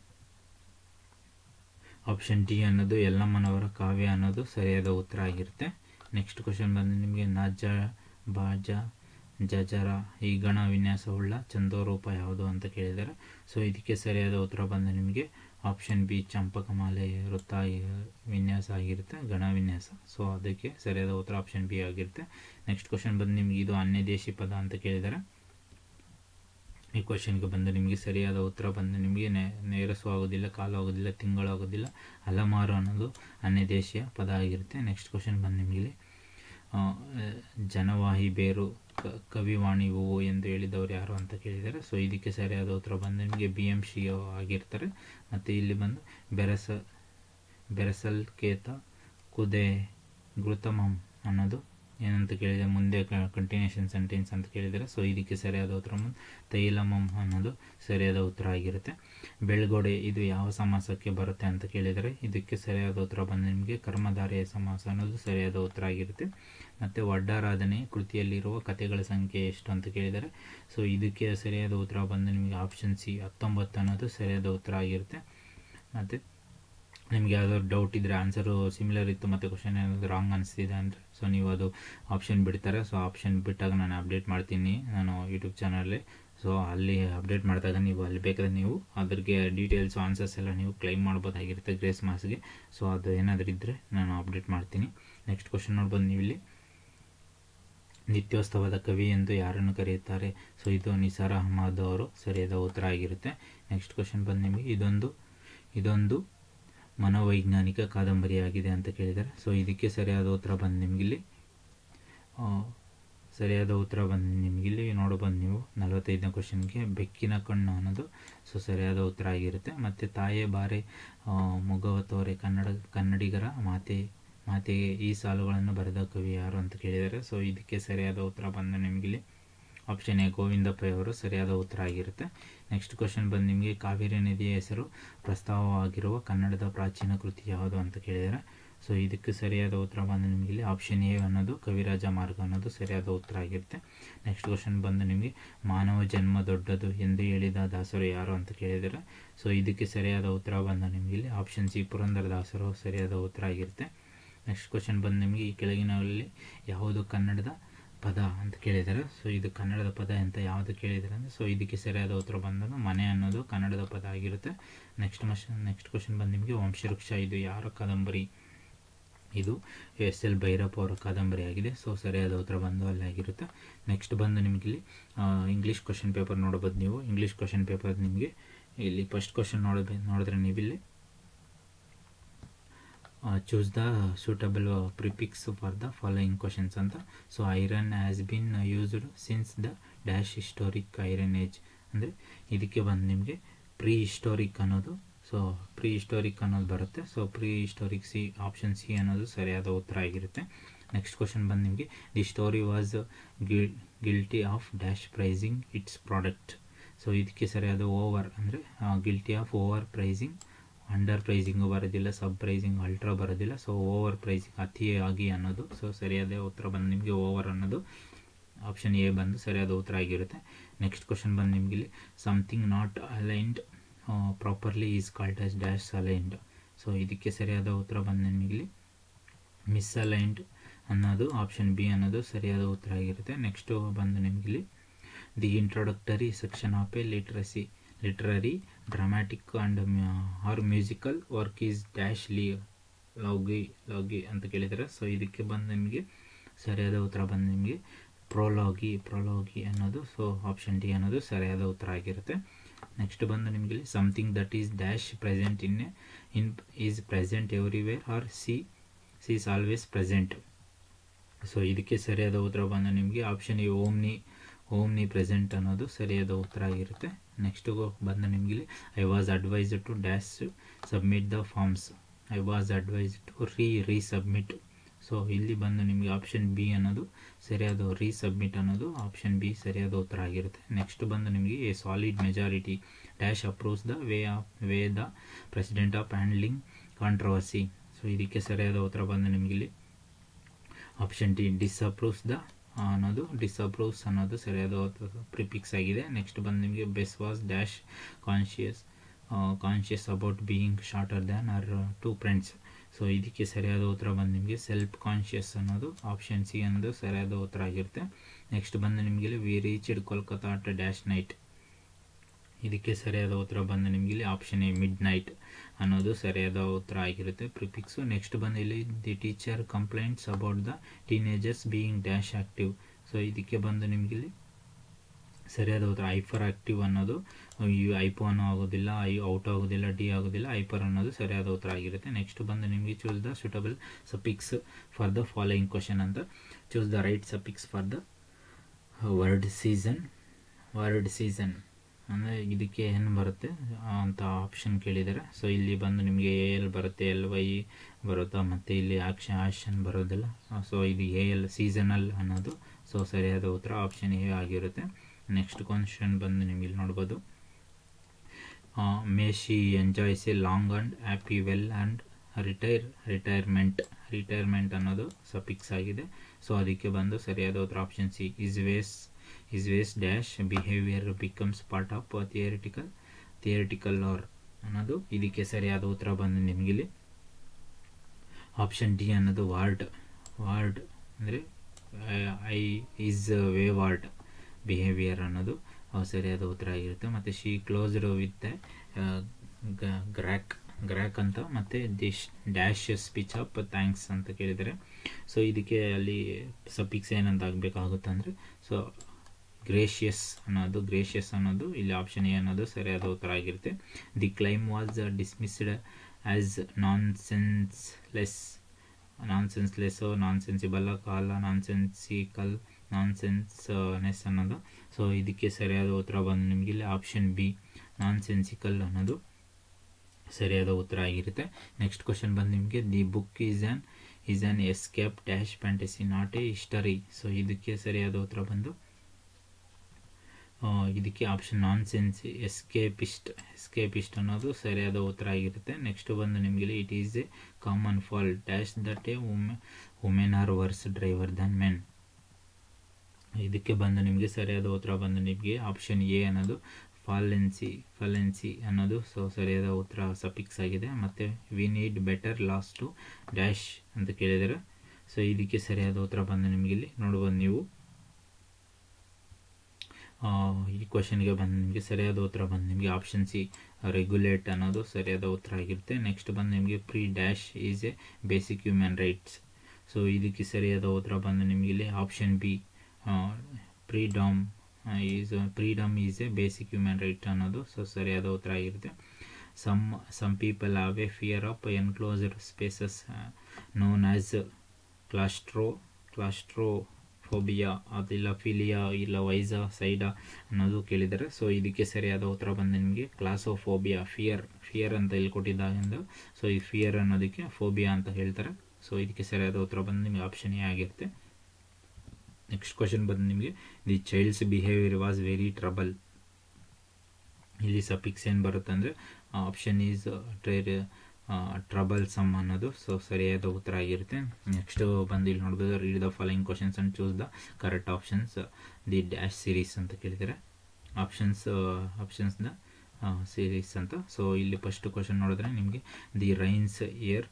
ಆಪ್ಷನ್ ಡಿ ಅನ್ನೋದು ಯಲ್ಲಮ್ಮನವರ ಕಾವ್ಯ ಅನ್ನೋದು ಸರಿಯಾದ ಉತ್ತರ ಆಗಿರುತ್ತೆ ನೆಕ್ಸ್ಟ್ ಕ್ವಶನ್ ಬಂದು ನಿಮಗೆ ನಜ ಬಾಜ ಜಜರ ಈ ಗಣ ವಿನ್ಯಾಸವುಳ್ಳ ಚಂದೋರೂಪ ಯಾವುದು ಅಂತ ಕೇಳಿದ್ದಾರೆ ಸೊ ಇದಕ್ಕೆ ಸರಿಯಾದ ಉತ್ತರ ಬಂದು ನಿಮಗೆ ಆಪ್ಷನ್ ಬಿ ಚಂಪಕಮಾಲೆ ವೃತ್ತ ವಿನ್ಯಾಸ ಆಗಿರುತ್ತೆ ಗಣ ವಿನ್ಯಾಸ ಸೊ ಅದಕ್ಕೆ ಸರಿಯಾದ ಉತ್ತರ ಆಪ್ಷನ್ ಬಿ ಆಗಿರುತ್ತೆ ನೆಕ್ಸ್ಟ್ ಕ್ವಶನ್ ಬಂದು ನಿಮಗೆ ಇದು ಅನ್ಯದೇಶಿ ಪದ ಅಂತ ಕೇಳಿದ್ದಾರೆ ಈ ಕ್ವಶನ್ಗೆ ಬಂದು ನಿಮಗೆ ಸರಿಯಾದ ಉತ್ತರ ಬಂದು ನಿಮಗೆ ನೆ ನೇರಸು ಆಗೋದಿಲ್ಲ ಕಾಲು ಆಗೋದಿಲ್ಲ ತಿಂಗಳು ಆಗೋದಿಲ್ಲ ಅಲಮಾರು ಅನ್ನೋದು ಅನ್ಯದೇಶೀಯ ಪದ ಆಗಿರುತ್ತೆ ನೆಕ್ಸ್ಟ್ ಕ್ವಶನ್ ಬಂದು ನಿಮಗೆ ಆ, ಜನವಾಹಿ ಬೇರು ಕ ಕವಿವಾಣಿ ಹೂವು ಎಂದು ಹೇಳಿದವರು ಯಾರು ಅಂತ ಕೇಳಿದ್ದಾರೆ ಸೊ ಇದಕ್ಕೆ ಸರಿಯಾದ ಉತ್ತರ ಬಂದು ನಿಮಗೆ ಬಿ ಎಂ ಶಿ ಆಗಿರ್ತಾರೆ ಮತ್ತು ಇಲ್ಲಿ ಬಂದು ಬೆರಸ ಬೆರಸಲ್ ಕೇತ ಕುದೆ ಗೃತಮಂ ಅನ್ನೋದು ಏನಂತ ಕೇಳಿದರೆ ಮುಂದೆ ಕಂಟಿನ್ಯೂಷನ್ ಸೆಂಟೆನ್ಸ್ ಅಂತ ಕೇಳಿದರೆ ಸೊ ಇದಕ್ಕೆ ಸರಿಯಾದ ಉತ್ತರ ಮುಂದೆ ತೈಲಮಂ ಅನ್ನೋದು ಸರಿಯಾದ ಉತ್ತರ ಆಗಿರುತ್ತೆ ಬೆಳ್ಗೊಡೆ ಇದು ಯಾವ ಸಮಾಸಕ್ಕೆ ಬರುತ್ತೆ ಅಂತ ಕೇಳಿದರೆ ಇದಕ್ಕೆ ಸರಿಯಾದ ಉತ್ತರ ಬಂದು ನಿಮಗೆ ಕರ್ಮಧಾರೆಯ ಸಮಾಸ ಅನ್ನೋದು ಸರಿಯಾದ ಉತ್ತರ ಆಗಿರುತ್ತೆ ಮತ್ತು ಒಡ್ಡಾರಾಧನೆ ಕೃತಿಯಲ್ಲಿರುವ ಕಥೆಗಳ ಸಂಖ್ಯೆ ಎಷ್ಟು ಅಂತ ಕೇಳಿದರೆ ಸೊ ಇದಕ್ಕೆ ಸರಿಯಾದ ಉತ್ತರ ಬಂದು ನಿಮಗೆ ಆಪ್ಷನ್ ಸಿ ಹತ್ತೊಂಬತ್ತು ಅನ್ನೋದು ಸರಿಯಾದ ಉತ್ತರ ಆಗಿರುತ್ತೆ ಮತ್ತು ನಿಮ್ಗೆ ಯಾವ್ದಾದ್ರು ಡೌಟ್ ಇದ್ದರೆ ಆನ್ಸರು ಸಿಮಿಲರ್ ಇತ್ತು ಮತ್ತು ಕ್ವಶನ್ ಏನಾದರೂ ರಾಂಗ್ ಅನಿಸ್ತಿದೆ ಅಂದರೆ ಸೊ ನೀವು ಅದು ಆಪ್ಷನ್ ಬಿಡ್ತಾರೆ ಸೊ ಆಪ್ಷನ್ ಬಿಟ್ಟಾಗ ನಾನು ಅಪ್ಡೇಟ್ ಮಾಡ್ತೀನಿ ನಾನು ಯೂಟ್ಯೂಬ್ ಚಾನಲಲ್ಲಿ ಸೊ ಅಲ್ಲಿ ಅಪ್ಡೇಟ್ ಮಾಡಿದಾಗ ನೀವು ಅಲ್ಲಿ ಬೇಕಾದ್ರೆ ನೀವು ಅದ್ರಿಗೆ ಡೀಟೇಲ್ಸ್ ಆನ್ಸರ್ಸ್ ಎಲ್ಲ ನೀವು ಕ್ಲೈಮ್ ಮಾಡ್ಬೋದಾಗಿರುತ್ತೆ ಗ್ರೇಸ್ ಮಾರ್ಕ್ಸ್ಗೆ ಸೊ ಅದು ಏನಾದರೂ ಇದ್ದರೆ ನಾನು ಅಪ್ಡೇಟ್ ಮಾಡ್ತೀನಿ ನೆಕ್ಸ್ಟ್ ಕ್ವಶನ್ ನೋಡ್ಬೋದು ನೀವು ಇಲ್ಲಿ ನಿತ್ಯೋತ್ಸವದ ಕವಿ ಎಂದು ಯಾರನ್ನು ಕರೆಯುತ್ತಾರೆ ಸೊ ಇದು ನಿಸಾರ್ ಅಹಮದ್ ಅವರು ಸರಿಯಾದ ಉತ್ತರ ಆಗಿರುತ್ತೆ ನೆಕ್ಸ್ಟ್ ಕ್ವಶನ್ ಬಂದು ನಿಮಗೆ ಇದೊಂದು ಇದೊಂದು ಮನೋವೈಜ್ಞಾನಿಕ ಕಾದಂಬರಿಯಾಗಿದೆ ಅಂತ ಕೇಳಿದ್ದಾರೆ ಸೊ ಇದಕ್ಕೆ ಸರಿಯಾದ ಉತ್ತರ ಬಂದು ನಿಮಗಿಲ್ಲಿ ಸರಿಯಾದ ಉತ್ತರ ಬಂದು ನಿಮಗಿಲ್ಲಿ ನೋಡಬಂದು ನೀವು ನಲವತ್ತೈದನೇ ಕ್ವಶನ್ಗೆ ಬೆಕ್ಕಿನ ಕಣ್ಣು ಅನ್ನೋದು ಸೊ ಸರಿಯಾದ ಉತ್ತರ ಆಗಿರುತ್ತೆ ಮತ್ತು ತಾಯೇ ಬಾರೆ ಮುಗವತೋರೆ ಕನ್ನಡ ಕನ್ನಡಿಗರ ಮಾತೆ ಮಾತೆಗೆ ಈ ಸಾಲುಗಳನ್ನು ಬರೆದ ಕವಿ ಯಾರು ಅಂತ ಕೇಳಿದ್ದಾರೆ ಸೊ ಇದಕ್ಕೆ ಸರಿಯಾದ ಉತ್ತರ ಬಂದು ನಿಮಗಿಲ್ಲಿ ಆಪ್ಷನ್ ಎ ಗೋವಿಂದಪ್ಪ ಅವರು ಸರಿಯಾದ ಉತ್ತರ ಆಗಿರುತ್ತೆ ನೆಕ್ಸ್ಟ್ ಕ್ವಶನ್ ಬಂದು ನಿಮಗೆ ಕಾವೇರಿ ನದಿಯ ಹೆಸರು ಪ್ರಸ್ತಾವವಾಗಿರುವ ಕನ್ನಡದ ಪ್ರಾಚೀನ ಕೃತಿ ಯಾವುದು ಅಂತ ಕೇಳಿದರೆ ಸೊ ಇದಕ್ಕೆ ಸರಿಯಾದ ಉತ್ತರ ಬಂದು ನಿಮಗೆ ಇಲ್ಲಿ ಆಪ್ಷನ್ ಎ ಅನ್ನೋದು ಕವಿರಾಜ ಮಾರ್ಗ ಅನ್ನೋದು ಸರಿಯಾದ ಉತ್ತರ ಆಗಿರುತ್ತೆ ನೆಕ್ಸ್ಟ್ ಕ್ವಶನ್ ಬಂದು ನಿಮಗೆ ಮಾನವ ಜನ್ಮ ದೊಡ್ಡದು ಎಂದು ಹೇಳಿದ ದಾಸರು ಯಾರು ಅಂತ ಕೇಳಿದರೆ ಸೊ ಇದಕ್ಕೆ ಸರಿಯಾದ ಉತ್ತರ ಬಂದು ನಿಮಗೆ ಇಲ್ಲಿ ಆಪ್ಷನ್ ಸಿ ಪುರಂದರ ದಾಸರು ಸರಿಯಾದ ಉತ್ತರ ಆಗಿರುತ್ತೆ ನೆಕ್ಸ್ಟ್ ಕ್ವಶನ್ ಬಂದು ನಿಮಗೆ ಈ ಕೆಳಗಿನಲ್ಲಿ ಯಾವುದು ಕನ್ನಡದ ಪದ ಅಂತ ಕೇಳಿದ್ದಾರೆ ಸೊ ಇದು ಕನ್ನಡದ ಪದ ಅಂತ ಯಾವುದು ಕೇಳಿದ್ದಾರೆ ಅಂದರೆ ಸೊ ಇದಕ್ಕೆ ಸರಿಯಾದ ಉತ್ತರ ಬಂದಾಗ ಮನೆ ಅನ್ನೋದು ಕನ್ನಡದ ಪದ ಆಗಿರುತ್ತೆ ನೆಕ್ಸ್ಟ್ ಮಷನ್ ನೆಕ್ಸ್ಟ್ ಕ್ವಶನ್ ಬಂದು ನಿಮಗೆ ವಂಶವೃಕ್ಷ ಇದು ಯಾರ ಕಾದಂಬರಿ ಇದು ಎಸ್ ಎಲ್ ಭೈರಪ್ಪ ಅವರ ಕಾದಂಬರಿ ಆಗಿದೆ ಸೊ ಸರಿಯಾದ ಉತ್ತರ ಬಂದು ಅಲ್ಲೇ ಆಗಿರುತ್ತೆ ನೆಕ್ಸ್ಟ್ ಬಂದು ನಿಮಗೆ ಇಲ್ಲಿ ಇಂಗ್ಲೀಷ್ ಕ್ವಶನ್ ಪೇಪರ್ ನೋಡ್ಬೋದು ನೀವು ಇಂಗ್ಲೀಷ್ ಕ್ವಶನ್ ಪೇಪರ್ ನಿಮಗೆ ಇಲ್ಲಿ ಫಸ್ಟ್ ಕ್ವಶನ್ ನೋಡಬೇಕು ನೋಡಿದ್ರೆ ನೀವಿಲ್ಲಿ choose the suitable prefix for the following questions ಅಂತ so iron has been used since the dash historic iron age ಅಂದರೆ ಇದಕ್ಕೆ ಬಂದು ನಿಮಗೆ ಪ್ರೀ ಹಿಸ್ಟೋರಿಕ್ ಅನ್ನೋದು ಸೊ ಪ್ರೀ ಹಿಸ್ಟೋರಿಕ್ ಅನ್ನೋದು ಬರುತ್ತೆ so prehistoric C option C ಅನ್ನೋದು ಸರಿಯಾದ ಉತ್ತರ ಆಗಿರುತ್ತೆ ನೆಕ್ಸ್ಟ್ ಕ್ವಶನ್ ಬಂದು ನಿಮಗೆ the story was guil guilty of dash pricing its product so ಇದಕ್ಕೆ ಸರಿಯಾದ ಓವರ್ ಅಂದರೆ guilty of overpricing under pricing ಬರೋದಿಲ್ಲ ಸಬ್ ಪ್ರೈಸಿಂಗ್ ಅಲ್ಟ್ರಾ ಬರೋದಿಲ್ಲ ಸೊ ಓವರ್ ಪ್ರೈಸಿಂಗ್ ಅತಿಯಾಗಿ ಅನ್ನೋದು ಸೊ ಸರಿಯಾದ ಉತ್ತರ ಬಂದು ನಿಮಗೆ ಓವರ್ ಅನ್ನೋದು ಆಪ್ಷನ್ ಎ ಬಂದು ಸರಿಯಾದ ಉತ್ತರ ಆಗಿರುತ್ತೆ ನೆಕ್ಸ್ಟ್ ಕ್ವಶನ್ ಬಂದು ನಿಮಗೆ ಇಲ್ಲಿ something not aligned properly is called as dash aligned so ಇದಕ್ಕೆ ಸರಿಯಾದ ಉತ್ತರ ಬಂದು ನಿಮಗಿಲ್ಲಿ ಮಿಸ್ ಅಲೈನ್ಡ್ ಅನ್ನೋದು ಆಪ್ಷನ್ ಬಿ ಅನ್ನೋದು ಸರಿಯಾದ ಉತ್ತರ ಆಗಿರುತ್ತೆ ನೆಕ್ಸ್ಟು ಬಂದು ನಿಮಗಿಲ್ಲಿ the introductory section of a literacy literary dramatic and or musical work is dash li logy ಲೌಗಿ ಅಂತ ಕೇಳಿದ್ದಾರೆ ಸೊ ಇದಕ್ಕೆ ಬಂದು ನಿಮಗೆ ಸರಿಯಾದ ಉತ್ತರ ಬಂದು ನಿಮಗೆ ಪ್ರೋಲಾಗಿ ಪ್ರೋಲಾಗಿ ಅನ್ನೋದು ಸೊ ಆಪ್ಷನ್ ಡಿ ಅನ್ನೋದು ಸರಿಯಾದ ಉತ್ತರ ಆಗಿರುತ್ತೆ ನೆಕ್ಸ್ಟ್ ಬಂದು ನಿಮಗೆ something that is dash present in a in is present everywhere or C C is always present so ಇದಕ್ಕೆ ಸರಿಯಾದ ಉತ್ತರ ಬಂದು ನಿಮಗೆ option A omni omnipresent ಅನ್ನೋದು ಸರಿಯಾದ ಉತ್ತರ ಆಗಿರುತ್ತೆ ನೆಕ್ಸ್ಟ್ ಬಂದು ನಿಮಗೆ I was advise to dash submit the forms I was advise to re resubmit so ಇಲ್ಲಿ ಬಂದು ನಿಮಗೆ ಆಪ್ಷನ್ ಬಿ ಅನ್ನೋದು ಸರಿಯಾದ ರೀಸಬ್ಮಿಟ್ ಅನ್ನೋದು ಆಪ್ಷನ್ ಬಿ ಸರಿಯಾದ ಉತ್ತರ ಆಗಿರುತ್ತೆ ನೆಕ್ಸ್ಟ್ ಬಂದು ನಿಮಗೆ a solid majority dash approves the way of way the president of handling controversy so ಇದಕ್ಕೆ ಸರಿಯಾದ ಉತ್ತರ ಬಂದು ನಿಮಗಿಲ್ಲಿ ಆಪ್ಷನ್ ಡಿ ಡಿಸ್ಅಪ್ರೂವ್ಸ್ ದ ಅನ್ನೋದು ಡಿಸ್ಅಪ್ರೂವ್ಸ್ ಅನ್ನೋದು ಸರಿಯಾದ ಪ್ರಿಪಿಕ್ಸ್ ಆಗಿದೆ ನೆಕ್ಸ್ಟ್ ಬಂದು ನಿಮಗೆ Bess was dash conscious conscious about being shorter than her two friends so ಇದಕ್ಕೆ ಸರಿಯಾದ ಉತ್ತರ ಬಂದು ನಿಮಗೆ ಸೆಲ್ಫ್ ಕಾನ್ಷಿಯಸ್ ಅನ್ನೋದು ಆಪ್ಷನ್ ಸಿ ಅನ್ನೋದು ಸರಿಯಾದ ಉತ್ತರ ಆಗಿರುತ್ತೆ ನೆಕ್ಸ್ಟ್ ಬಂದು ನಿಮಗೆ we reached Kolkata at dash night ಇದಕ್ಕೆ ಸರಿಯಾದ ಉತ್ತರ ಬಂದು ನಿಮಗೆ ಇಲ್ಲಿ ಆಪ್ಷನ್ ಎ ಮಿಡ್ ನೈಟ್ ಅನ್ನೋದು ಸರಿಯಾದ ಉತ್ತರ ಆಗಿರುತ್ತೆ ಪ್ರಿಫಿಕ್ಸು ನೆಕ್ಸ್ಟ್ ಬಂದು ಇಲ್ಲಿ the teacher complaints about the teenagers being dash active so ಇದಕ್ಕೆ ಬಂದು ನಿಮಗೆ ಇಲ್ಲಿ ಸರಿಯಾದ ಉತ್ತರ ಐಫರ್ ಆಕ್ಟಿವ್ ಅನ್ನೋದು ಐಪೋ ಅನ್ನೋ ಆಗೋದಿಲ್ಲ ಐ ಔಟ್ ಆಗೋದಿಲ್ಲ ಡಿ ಆಗೋದಿಲ್ಲ ಐಪರ್ ಅನ್ನೋದು ಸರಿಯಾದ ಉತ್ತರ ಆಗಿರುತ್ತೆ ನೆಕ್ಸ್ಟ್ ಬಂದು ನಿಮಗೆ choose the suitable suffix for the following question ಅಂತ choose the right suffix for the word season word season ಅಂದರೆ ಇದಕ್ಕೆ ಏನು ಬರುತ್ತೆ ಅಂತ ಆಪ್ಷನ್ ಕೇಳಿದ್ದಾರೆ ಸೊ ಇಲ್ಲಿ ಬಂದು ನಿಮಗೆ ಎ ಎಲ್ ಬರುತ್ತೆ ಎಲ್ ವೈ ಬರುತ್ತಾ ಮತ್ತು ಇಲ್ಲಿ ಆಕ್ಷನ್ ಆಕ್ಷನ್ ಬರೋದಿಲ್ಲ ಸೊ ಇದು ಎ ಎಲ್ ಸೀಸನಲ್ ಅನ್ನೋದು ಸೊ ಸರಿಯಾದ ಉತ್ತರ ಆಪ್ಷನ್ ಎ ಆಗಿರುತ್ತೆ ನೆಕ್ಸ್ಟ್ ಕ್ವಶನ್ ಬಂದು ನೀವು ಇಲ್ಲಿ ನೋಡ್ಬೋದು may she enjoys a long and happy well and retire retirement retirement ಅನ್ನೋದು ಸಪಿಕ್ಸ್ ಆಗಿದೆ ಸೊ ಅದಕ್ಕೆ ಬಂದು ಸರಿಯಾದ ಉತ್ತರ option C is ways is ways dash behaviour becomes part of theoretical theoretical are ಅನ್ನೋದು ಇದಕ್ಕೆ ಸರಿಯಾದ ಉತ್ತರ ಬಂದು ನಿಮಗಿಲ್ಲಿ ಆಪ್ಷನ್ ಡಿ ಅನ್ನೋದು ವಾರ್ಡ್ ವಾರ್ಡ್ ಅಂದರೆ I is wayward behaviour ಅನ್ನೋದು ಸರಿಯಾದ ಉತ್ತರ ಆಗಿರುತ್ತೆ ಮತ್ತು ಶಿ ಕ್ಲೋಸ್ಡ್ ವಿತ್ ಗ್ರ್ಯಾಕ್ ಗ್ರ್ಯಾಕ್ ಅಂತ ಮತ್ತು this dash speech of thanks ಅಂತ ಕೇಳಿದರೆ ಸೊ ಇದಕ್ಕೆ ಅಲ್ಲಿ ಸಪಿಕ್ಸ್ ಏನಂತ ಆಗಬೇಕಾಗುತ್ತೆ ಅಂದರೆ ಸೊ ಗ್ರೇಷಿಯಸ್ ಅನ್ನೋದು ಗ್ರೇಷಿಯಸ್ ಅನ್ನೋದು ಇಲ್ಲಿ ಆಪ್ಷನ್ ಎ ಅನ್ನೋದು ಸರಿಯಾದ ಉತ್ತರ ಆಗಿರುತ್ತೆ the claim was dismissed as non senseless non senseless non sensible ಕಾಲ ನಾನ್ ಸೆನ್ಸಿಕಲ್ ನಾನ್ ಸೆನ್ಸ್ನೆಸ್ ಅನ್ನೋದು ಸೊ ಇದಕ್ಕೆ ಸರಿಯಾದ ಉತ್ತರ ಬಂದು ನಿಮಗೆ ಇಲ್ಲಿ ಆಪ್ಷನ್ ಬಿ ನಾನ್ ಸೆನ್ಸಿಕಲ್ ಅನ್ನೋದು ಸರಿಯಾದ ಉತ್ತರ ಆಗಿರುತ್ತೆ ನೆಕ್ಸ್ಟ್ ಕ್ವಶನ್ ಬಂದು ನಿಮಗೆ the book is an is an escape dash fantasy not a history so ಇದಕ್ಕೆ ಸರಿಯಾದ ಉತ್ತರ ಬಂದು ಇದಕ್ಕೆ ಆಪ್ಷನ್ ನಾನ್ ಸೆನ್ಸ್ ಎಸ್ಕೇಪಿಸ್ಟ್ ಎಸ್ಕೇಪಿಸ್ಟ್ ಅನ್ನೋದು ಸರಿಯಾದ ಉತ್ತರ ಆಗಿರುತ್ತೆ ನೆಕ್ಸ್ಟ್ ಬಂದು ನಿಮಗೆ it is a common fall dash that a woman women are worse driver than men ಇದಕ್ಕೆ ಬಂದು ನಿಮಗೆ ಸರಿಯಾದ ಉತ್ತರ ಬಂದು ನಿಮಗೆ ಆಪ್ಷನ್ ಎ ಅನ್ನೋದು ಫಾಲೆನ್ಸಿ ಫಾಲೆನ್ಸಿ ಅನ್ನೋದು ಸೊ ಸರಿಯಾದ ಉತ್ತರ ಸಪಿಕ್ಸ್ ಆಗಿದೆ ಮತ್ತು we need better laws to dash ಅಂತ ಕೇಳಿದರೆ ಸೊ ಇದಕ್ಕೆ ಸರಿಯಾದ ಉತ್ತರ ಬಂದು ನಿಮಗೆ ಇಲ್ಲಿ ನೋಡ್ಬೋದು ನೀವು ಈ ಕ್ವಶನ್ಗೆ ಬಂದು ನಿಮಗೆ ಸರಿಯಾದ ಉತ್ತರ ಬಂದು ನಿಮಗೆ ಆಪ್ಷನ್ ಸಿ ರೆಗ್ಯುಲೇಟ್ ಅನ್ನೋದು ಸರಿಯಾದ ಉತ್ತರ ಆಗಿರುತ್ತೆ ನೆಕ್ಸ್ಟ್ ಬಂದು ನಿಮಗೆ free dash is a basic human rights so ಇದಕ್ಕೆ ಸರಿಯಾದ ಉತ್ತರ ಬಂದು ನಿಮಗೆ ಇಲ್ಲಿ option B freedom is freedom is a basic human right ಅನ್ನೋದು ಸೊ ಸರಿಯಾದ ಉತ್ತರ ಆಗಿರುತ್ತೆ some some people have a fear of enclosed spaces known as claustro claustrophobia ಅದಿಲ್ಲ ಫಿಲಿಯಾ ಇಲ್ಲ ವೈಸಾ ಸೈಡಾ ಅನ್ನೋದು ಕೇಳಿದ್ದಾರೆ ಸೊ ಇದಕ್ಕೆ ಸರಿಯಾದ ಉತ್ತರ ಬಂದು ನಿಮಗೆ ಕ್ಲಾಸೋಫೋಬಿಯಾ ಫಿಯರ್ ಫಿಯರ್ ಅಂತ ಇಲ್ಲಿ ಕೊಟ್ಟಿದ್ದಾಗಿಂದ ಸೊ ಈ ಫಿಯರ್ ಅನ್ನೋದಕ್ಕೆ ಫೋಬಿಯಾ ಅಂತ ಹೇಳ್ತಾರೆ ಸೊ ಇದಕ್ಕೆ ಸರಿಯಾದ ಉತ್ತರ ಬಂದು ನಿಮಗೆ ಆಪ್ಷನ್ ಎ ಆಗಿರುತ್ತೆ ನೆಕ್ಸ್ಟ್ ಕ್ವಶನ್ ಬಂದು ನಿಮಗೆ the child's behaviour was very trouble ಇಲ್ಲಿ ಸಪಿಕ್ಸ್ ಏನು ಬರುತ್ತೆ ಅಂದರೆ ಆಪ್ಷನ್ ಈಸ್ ಟ್ರೈರ್ ಟ್ರಬಲ್ ಸಮ್ ಅನ್ನೋದು ಸೊ ಸರಿಯಾದ ಉತ್ತರ ಆಗಿರುತ್ತೆ ನೆಕ್ಸ್ಟ್ ಬಂದು ಇಲ್ಲಿ ನೋಡ್ಬೋದು read the following questions and choose the correct options the dash series ಅಂತ ಕೇಳಿದ್ದಾರೆ ಆಪ್ಷನ್ಸ್ ಆಪ್ಷನ್ಸ್ನ ಸೀರೀಸ್ ಅಂತ ಸೊ ಇಲ್ಲಿ ಫಸ್ಟ್ ಕ್ವಶನ್ ನೋಡಿದ್ರೆ ನಿಮಗೆ ದಿ ರೈನ್ಸ್ ಇಯರ್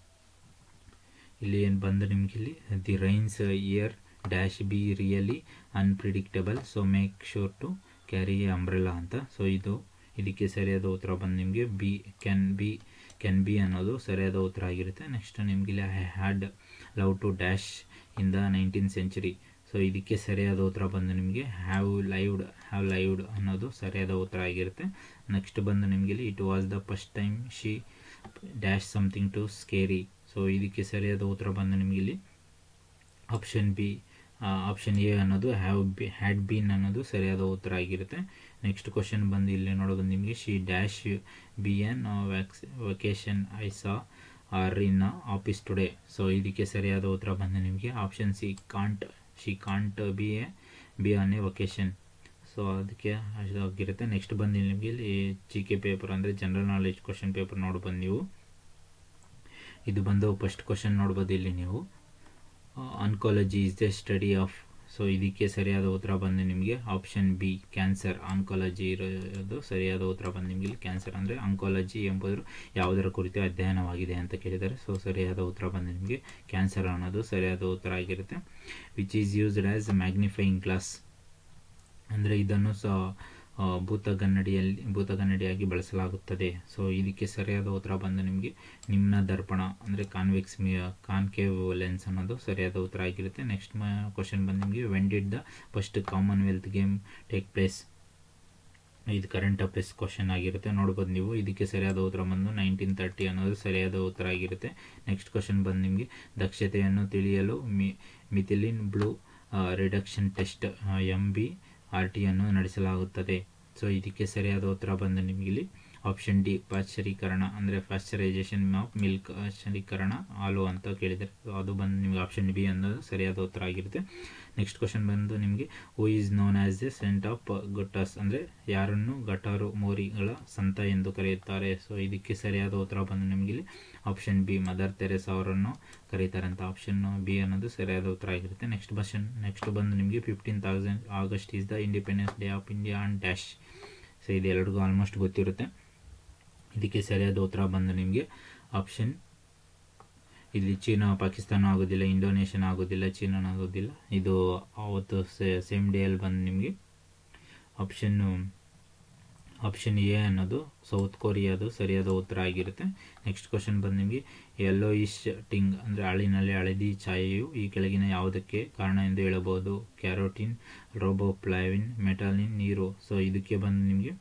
ಇಲ್ಲಿ ಏನು ಬಂದು ನಿಮಗೆ ಇಲ್ಲಿ the rains year dash be really unpredictable so make sure to carry a umbrella ಅಂತ ಸೊ ಇದು ಇದಕ್ಕೆ ಸರಿಯಾದ ಉತ್ತರ ಬಂದು ನಿಮಗೆ B can be can be ಅನ್ನೋದು ಸರಿಯಾದ ಉತ್ತರ ಆಗಿರುತ್ತೆ ನೆಕ್ಸ್ಟ್ ನಿಮಗೆ ಇಲ್ಲಿ I had love to dash in the nineteen century so ಇದಕ್ಕೆ ಸರಿಯಾದ ಉತ್ತರ ಬಂದು ನಿಮಗೆ ಹ್ಯಾವ್ ಲೈವ್ಡ್ ಹ್ಯಾವ್ ಲೈವ್ಡ್ ಅನ್ನೋದು ಸರಿಯಾದ ಉತ್ತರ ಆಗಿರುತ್ತೆ ನೆಕ್ಸ್ಟ್ ಬಂದು ನಿಮಗೆ ಇಲ್ಲಿ it was the first time she dash something too scary so ಇದಕ್ಕೆ ಸರಿಯಾದ ಉತ್ತರ ಬಂದು ನಿಮಗೆ ಇಲ್ಲಿ ಆಪ್ಷನ್ ಬಿ ಆಪ್ಷನ್ ಎ ಅನ್ನೋದು ಹ್ಯಾವ್ ಬಿ ಹ್ಯಾಡ್ ಬೀನ್ ಅನ್ನೋದು ಸರಿಯಾದ ಉತ್ತರ ಆಗಿರುತ್ತೆ ನೆಕ್ಸ್ಟ್ ಕ್ವಶನ್ ಬಂದು ಇಲ್ಲಿ ನೋಡೋದು ನಿಮಗೆ ಶಿ ಡ್ಯಾಶ್ ಬಿ ಎನ್ ವ್ಯಾಕ್ಸ್ vacation I saw her in office today so ಇದಕ್ಕೆ ಸರಿಯಾದ ಉತ್ತರ ಬಂದು ನಿಮಗೆ option C can't she can't be a be on a vocation so ಅದಕ್ಕೆ ಆಗಿರುತ್ತೆ ನೆಕ್ಸ್ಟ್ ಬಂದು ನಿಮಗೆ ಇಲ್ಲಿ ಜಿ ಕೆ ಪೇಪರ್ ಅಂದರೆ ಜನರಲ್ ನಾಲೆಜ್ ಕ್ವಶನ್ ಪೇಪರ್ ನೋಡ್ಬೋದು ನೀವು ಇದು ಬಂದು ಫಸ್ಟ್ ಕ್ವಶನ್ ನೋಡ್ಬೋದು ಇಲ್ಲಿ ನೀವು oncology is the study of so ಇದಕ್ಕೆ ಸರಿಯಾದ ಉತ್ತರ ಬಂದು ನಿಮಗೆ ಆಪ್ಷನ್ ಬಿ ಕ್ಯಾನ್ಸರ್ ಆನ್ಕಾಲಜಿ ಇರೋದು ಸರಿಯಾದ ಉತ್ತರ ಬಂದು ನಿಮಗೆ ಕ್ಯಾನ್ಸರ್ ಅಂದರೆ ಆಂಕಾಲಜಿ ಎಂಬುದು ಯಾವುದರ ಕುರಿತು ಅಧ್ಯಯನವಾಗಿದೆ ಅಂತ ಕೇಳಿದ್ದಾರೆ ಸೊ ಸರಿಯಾದ ಉತ್ತರ ಬಂದು ನಿಮಗೆ ಕ್ಯಾನ್ಸರ್ ಅನ್ನೋದು ಸರಿಯಾದ ಉತ್ತರ ಆಗಿರುತ್ತೆ which is used as magnifying glass ಅಂದರೆ ಇದನ್ನು ಸಹ ಭೂತಗನ್ನಡಿಯಲ್ಲಿ ಭೂತಗನ್ನಡಿಯಾಗಿ ಬಳಸಲಾಗುತ್ತದೆ ಸೊ ಇದಕ್ಕೆ ಸರಿಯಾದ ಉತ್ತರ ಬಂದು ನಿಮಗೆ ನಿಮ್ನ ದರ್ಪಣ ಅಂದರೆ ಕಾನ್ವೆಕ್ಸ್ ಮಿ ಕಾನ್ಕೇವ್ ಲೆನ್ಸ್ ಅನ್ನೋದು ಸರಿಯಾದ ಉತ್ತರ ಆಗಿರುತ್ತೆ ನೆಕ್ಸ್ಟ್ ಕ್ವಶನ್ ಬಂದು ನಿಮಗೆ when did the first commonwealth game take place ಇದು ಕರೆಂಟ್ ಅಫೇರ್ಸ್ ಕ್ವಶನ್ ಆಗಿರುತ್ತೆ ನೋಡ್ಬೋದು ನೀವು ಇದಕ್ಕೆ ಸರಿಯಾದ ಉತ್ತರ ಬಂದು ನೈನ್ಟೀನ್ ತರ್ಟಿ ಅನ್ನೋದು ಸರಿಯಾದ ಉತ್ತರ ಆಗಿರುತ್ತೆ ನೆಕ್ಸ್ಟ್ ಕ್ವಶನ್ ಬಂದು ನಿಮಗೆ ದಕ್ಷತೆಯನ್ನು ತಿಳಿಯಲು ಮಿ methylene blue reduction test M B R ಟಿಯನ್ನು ನಡೆಸಲಾಗುತ್ತದೆ ಸೊ ಇದಕ್ಕೆ ಸರಿಯಾದ ಉತ್ತರ ಬಂದು ನಿಮಗಿಲ್ಲಿ ಆಪ್ಷನ್ ಡಿ ಪಾಶ್ಚರೀಕರಣ ಅಂದರೆ ಪಾಶ್ಚರೈಸೇಷನ್ ಆಫ್ ಮಿಲ್ಕ್ ಪಾಶ್ಚರೀಕರಣ ಹಾಲು ಅಂತ ಕೇಳಿದರೆ ಸೊ ಅದು ಬಂದು ನಿಮಗೆ ಆಪ್ಷನ್ ಬಿ ಅನ್ನೋದು ಸರಿಯಾದ ಉತ್ತರ ಆಗಿರುತ್ತೆ ನೆಕ್ಸ್ಟ್ ಕ್ವಶನ್ ಬಂದು ನಿಮಗೆ who is known as a saint of gutters ಅಂದರೆ ಯಾರನ್ನು ಗಟಾರು ಮೋರಿಗಳ ಸಂತ ಎಂದು ಕರೆಯುತ್ತಾರೆ ಸೊ ಇದಕ್ಕೆ ಸರಿಯಾದ ಉತ್ತರ ಬಂದು ನಿಮಗೆ ಇಲ್ಲಿ ಆಪ್ಷನ್ ಬಿ ಮದರ್ ತೆರೆಸ್ ಅವರನ್ನು ಕರೀತಾರೆ ಅಂತ ಆಪ್ಷನ್ ಬಿ ಅನ್ನೋದು ಸರಿಯಾದ ಉತ್ತರ ಆಗಿರುತ್ತೆ ನೆಕ್ಸ್ಟ್ ಕ್ವಶನ್ ನೆಕ್ಸ್ಟ್ ಬಂದು ನಿಮಗೆ fifteen thousand August is the Independence Day of India and dash so ಇದು ಎರಡಿಗೂ ಆಲ್ಮೋಸ್ಟ್ ಗೊತ್ತಿರುತ್ತೆ ಇದಕ್ಕೆ ಸರಿಯಾದ ಉತ್ತರ ಬಂದು ನಿಮಗೆ ಆಪ್ಷನ್ ಇಲ್ಲಿ ಚೀನಾ ಪಾಕಿಸ್ತಾನ ಆಗೋದಿಲ್ಲ ಇಂಡೋನೇಷಿಯನ್ ಆಗೋದಿಲ್ಲ ಚೀನಾ ಆಗೋದಿಲ್ಲ ಇದು ಅವತ್ತು ಸೇಮ್ ಡೇಯಲ್ಲಿ ಬಂದು ನಿಮಗೆ ಆಪ್ಷನ್ನು ಆಪ್ಷನ್ ಎ ಅನ್ನೋದು ಸೌತ್ ಕೊರಿಯಾದು ಸರಿಯಾದ ಉತ್ತರ ಆಗಿರುತ್ತೆ ನೆಕ್ಸ್ಟ್ ಕ್ವಶನ್ ಬಂದು ನಿಮಗೆ ಯೆಲ್ಲೋಯಿಶ್ ಟಿಂಗ್ ಅಂದರೆ ಹಾಳಿನಲ್ಲಿ ಹಳದಿ ಛಾಯೆಯು ಈ ಕೆಳಗಿನ ಯಾವುದಕ್ಕೆ ಕಾರಣ ಎಂದು ಹೇಳಬಹುದು ಕ್ಯಾರೋಟಿನ್ ರೋಬೋಪ್ಲಾವಿನ್ ಮೆಟಾಲಿನ್ ನೀರು ಸೊ ಇದಕ್ಕೆ ಬಂದು ನಿಮಗೆ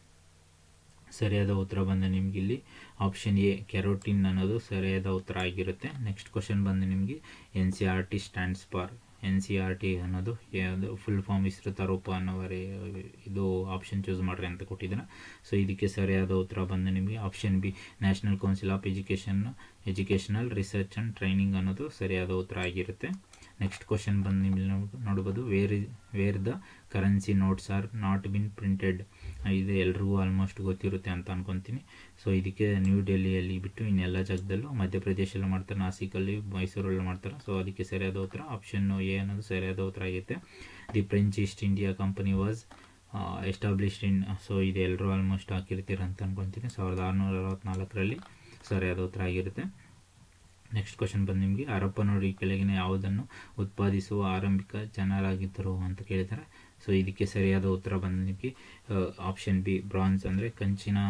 ಸರಿಯಾದ ಉತ್ತರ ಬಂದು ನಿಮಗೆ ಇಲ್ಲಿ ಆಪ್ಷನ್ ಎ ಕ್ಯಾರೋಟಿನ್ ಅನ್ನೋದು ಸರಿಯಾದ ಉತ್ತರ ಆಗಿರುತ್ತೆ ನೆಕ್ಸ್ಟ್ ಕ್ವಶನ್ ಬಂದು ನಿಮಗೆ N C R T stands for N C R T ಅನ್ನೋದು ಯಾವುದು ಫುಲ್ ಫಾರ್ಮ್ ವಿಸ್ತೃತ ರೂಪ ಅನ್ನೋವರೆ ಇದು ಆಪ್ಷನ್ ಚೂಸ್ ಮಾಡ್ರಿ ಅಂತ ಕೊಟ್ಟಿದ್ದಾರೆ ಸೊ ಇದಕ್ಕೆ ಸರಿಯಾದ ಉತ್ತರ ಬಂದು ನಿಮಗೆ option B National Council of Education Educational Research and Training ಅನ್ನೋದು ಸರಿಯಾದ ಉತ್ತರ ಆಗಿರುತ್ತೆ ನೆಕ್ಸ್ಟ್ ಕ್ವಶನ್ ಬಂದು ನಿಮಗೆ ನೋಡ್ಬೋದು where where the currency notes are not been printed ಇದು ಎಲ್ರಿಗೂ ಆಲ್ಮೋಸ್ಟ್ ಗೊತ್ತಿರುತ್ತೆ ಅಂತ ಅನ್ಕೊತೀನಿ ಸೊ ಇದಕ್ಕೆ ನ್ಯೂ ಡೆಲ್ಲಿಯಲ್ಲಿ ಬಿಟ್ಟು ಇನ್ನೆಲ್ಲ ಜಾಗದಲ್ಲೂ ಮಧ್ಯಪ್ರದೇಶಲ್ಲೂ ಮಾಡ್ತಾರೆ ನಾಸಿಕಲ್ಲಿ ಮೈಸೂರಲ್ಲೂ ಮಾಡ್ತಾರೆ ಸೊ ಅದಕ್ಕೆ ಸರಿಯಾದ ಉತ್ತರ ಆಪ್ಷನ್ ಎ ಅನ್ನೋದು ಸರಿಯಾದ ಉತ್ತರ ಆಗಿರುತ್ತೆ the French East India Company was established in so ಇದು ಎಲ್ಲರೂ ಆಲ್ಮೋಸ್ಟ್ ಹಾಕಿರ್ತೀರ ಅಂತ ಅನ್ಕೊತೀನಿ ಸಾವಿರದ ಆರುನೂರ ಅರವತ್ನಾಲ್ಕರಲ್ಲಿ ಸರಿಯಾದ ಉತ್ತರ ಆಗಿರುತ್ತೆ ನೆಕ್ಸ್ಟ್ ಕ್ವಶನ್ ಬಂದು ನಿಮಗೆ ಹರಪ್ಪನವರು ಈ ಕೆಳಗಿನ ಯಾವುದನ್ನು ಉತ್ಪಾದಿಸುವ ಆರಂಭಿಕ ಜನರಾಗಿದ್ದರು ಅಂತ ಕೇಳಿದ್ದಾರೆ ಸೊ ಇದಕ್ಕೆ ಸರಿಯಾದ ಉತ್ತರ ಬಂದು ನಿಮಗೆ ಆಪ್ಷನ್ ಬಿ ಬ್ರಾನ್ಸ್ ಅಂದರೆ ಕಂಚಿನ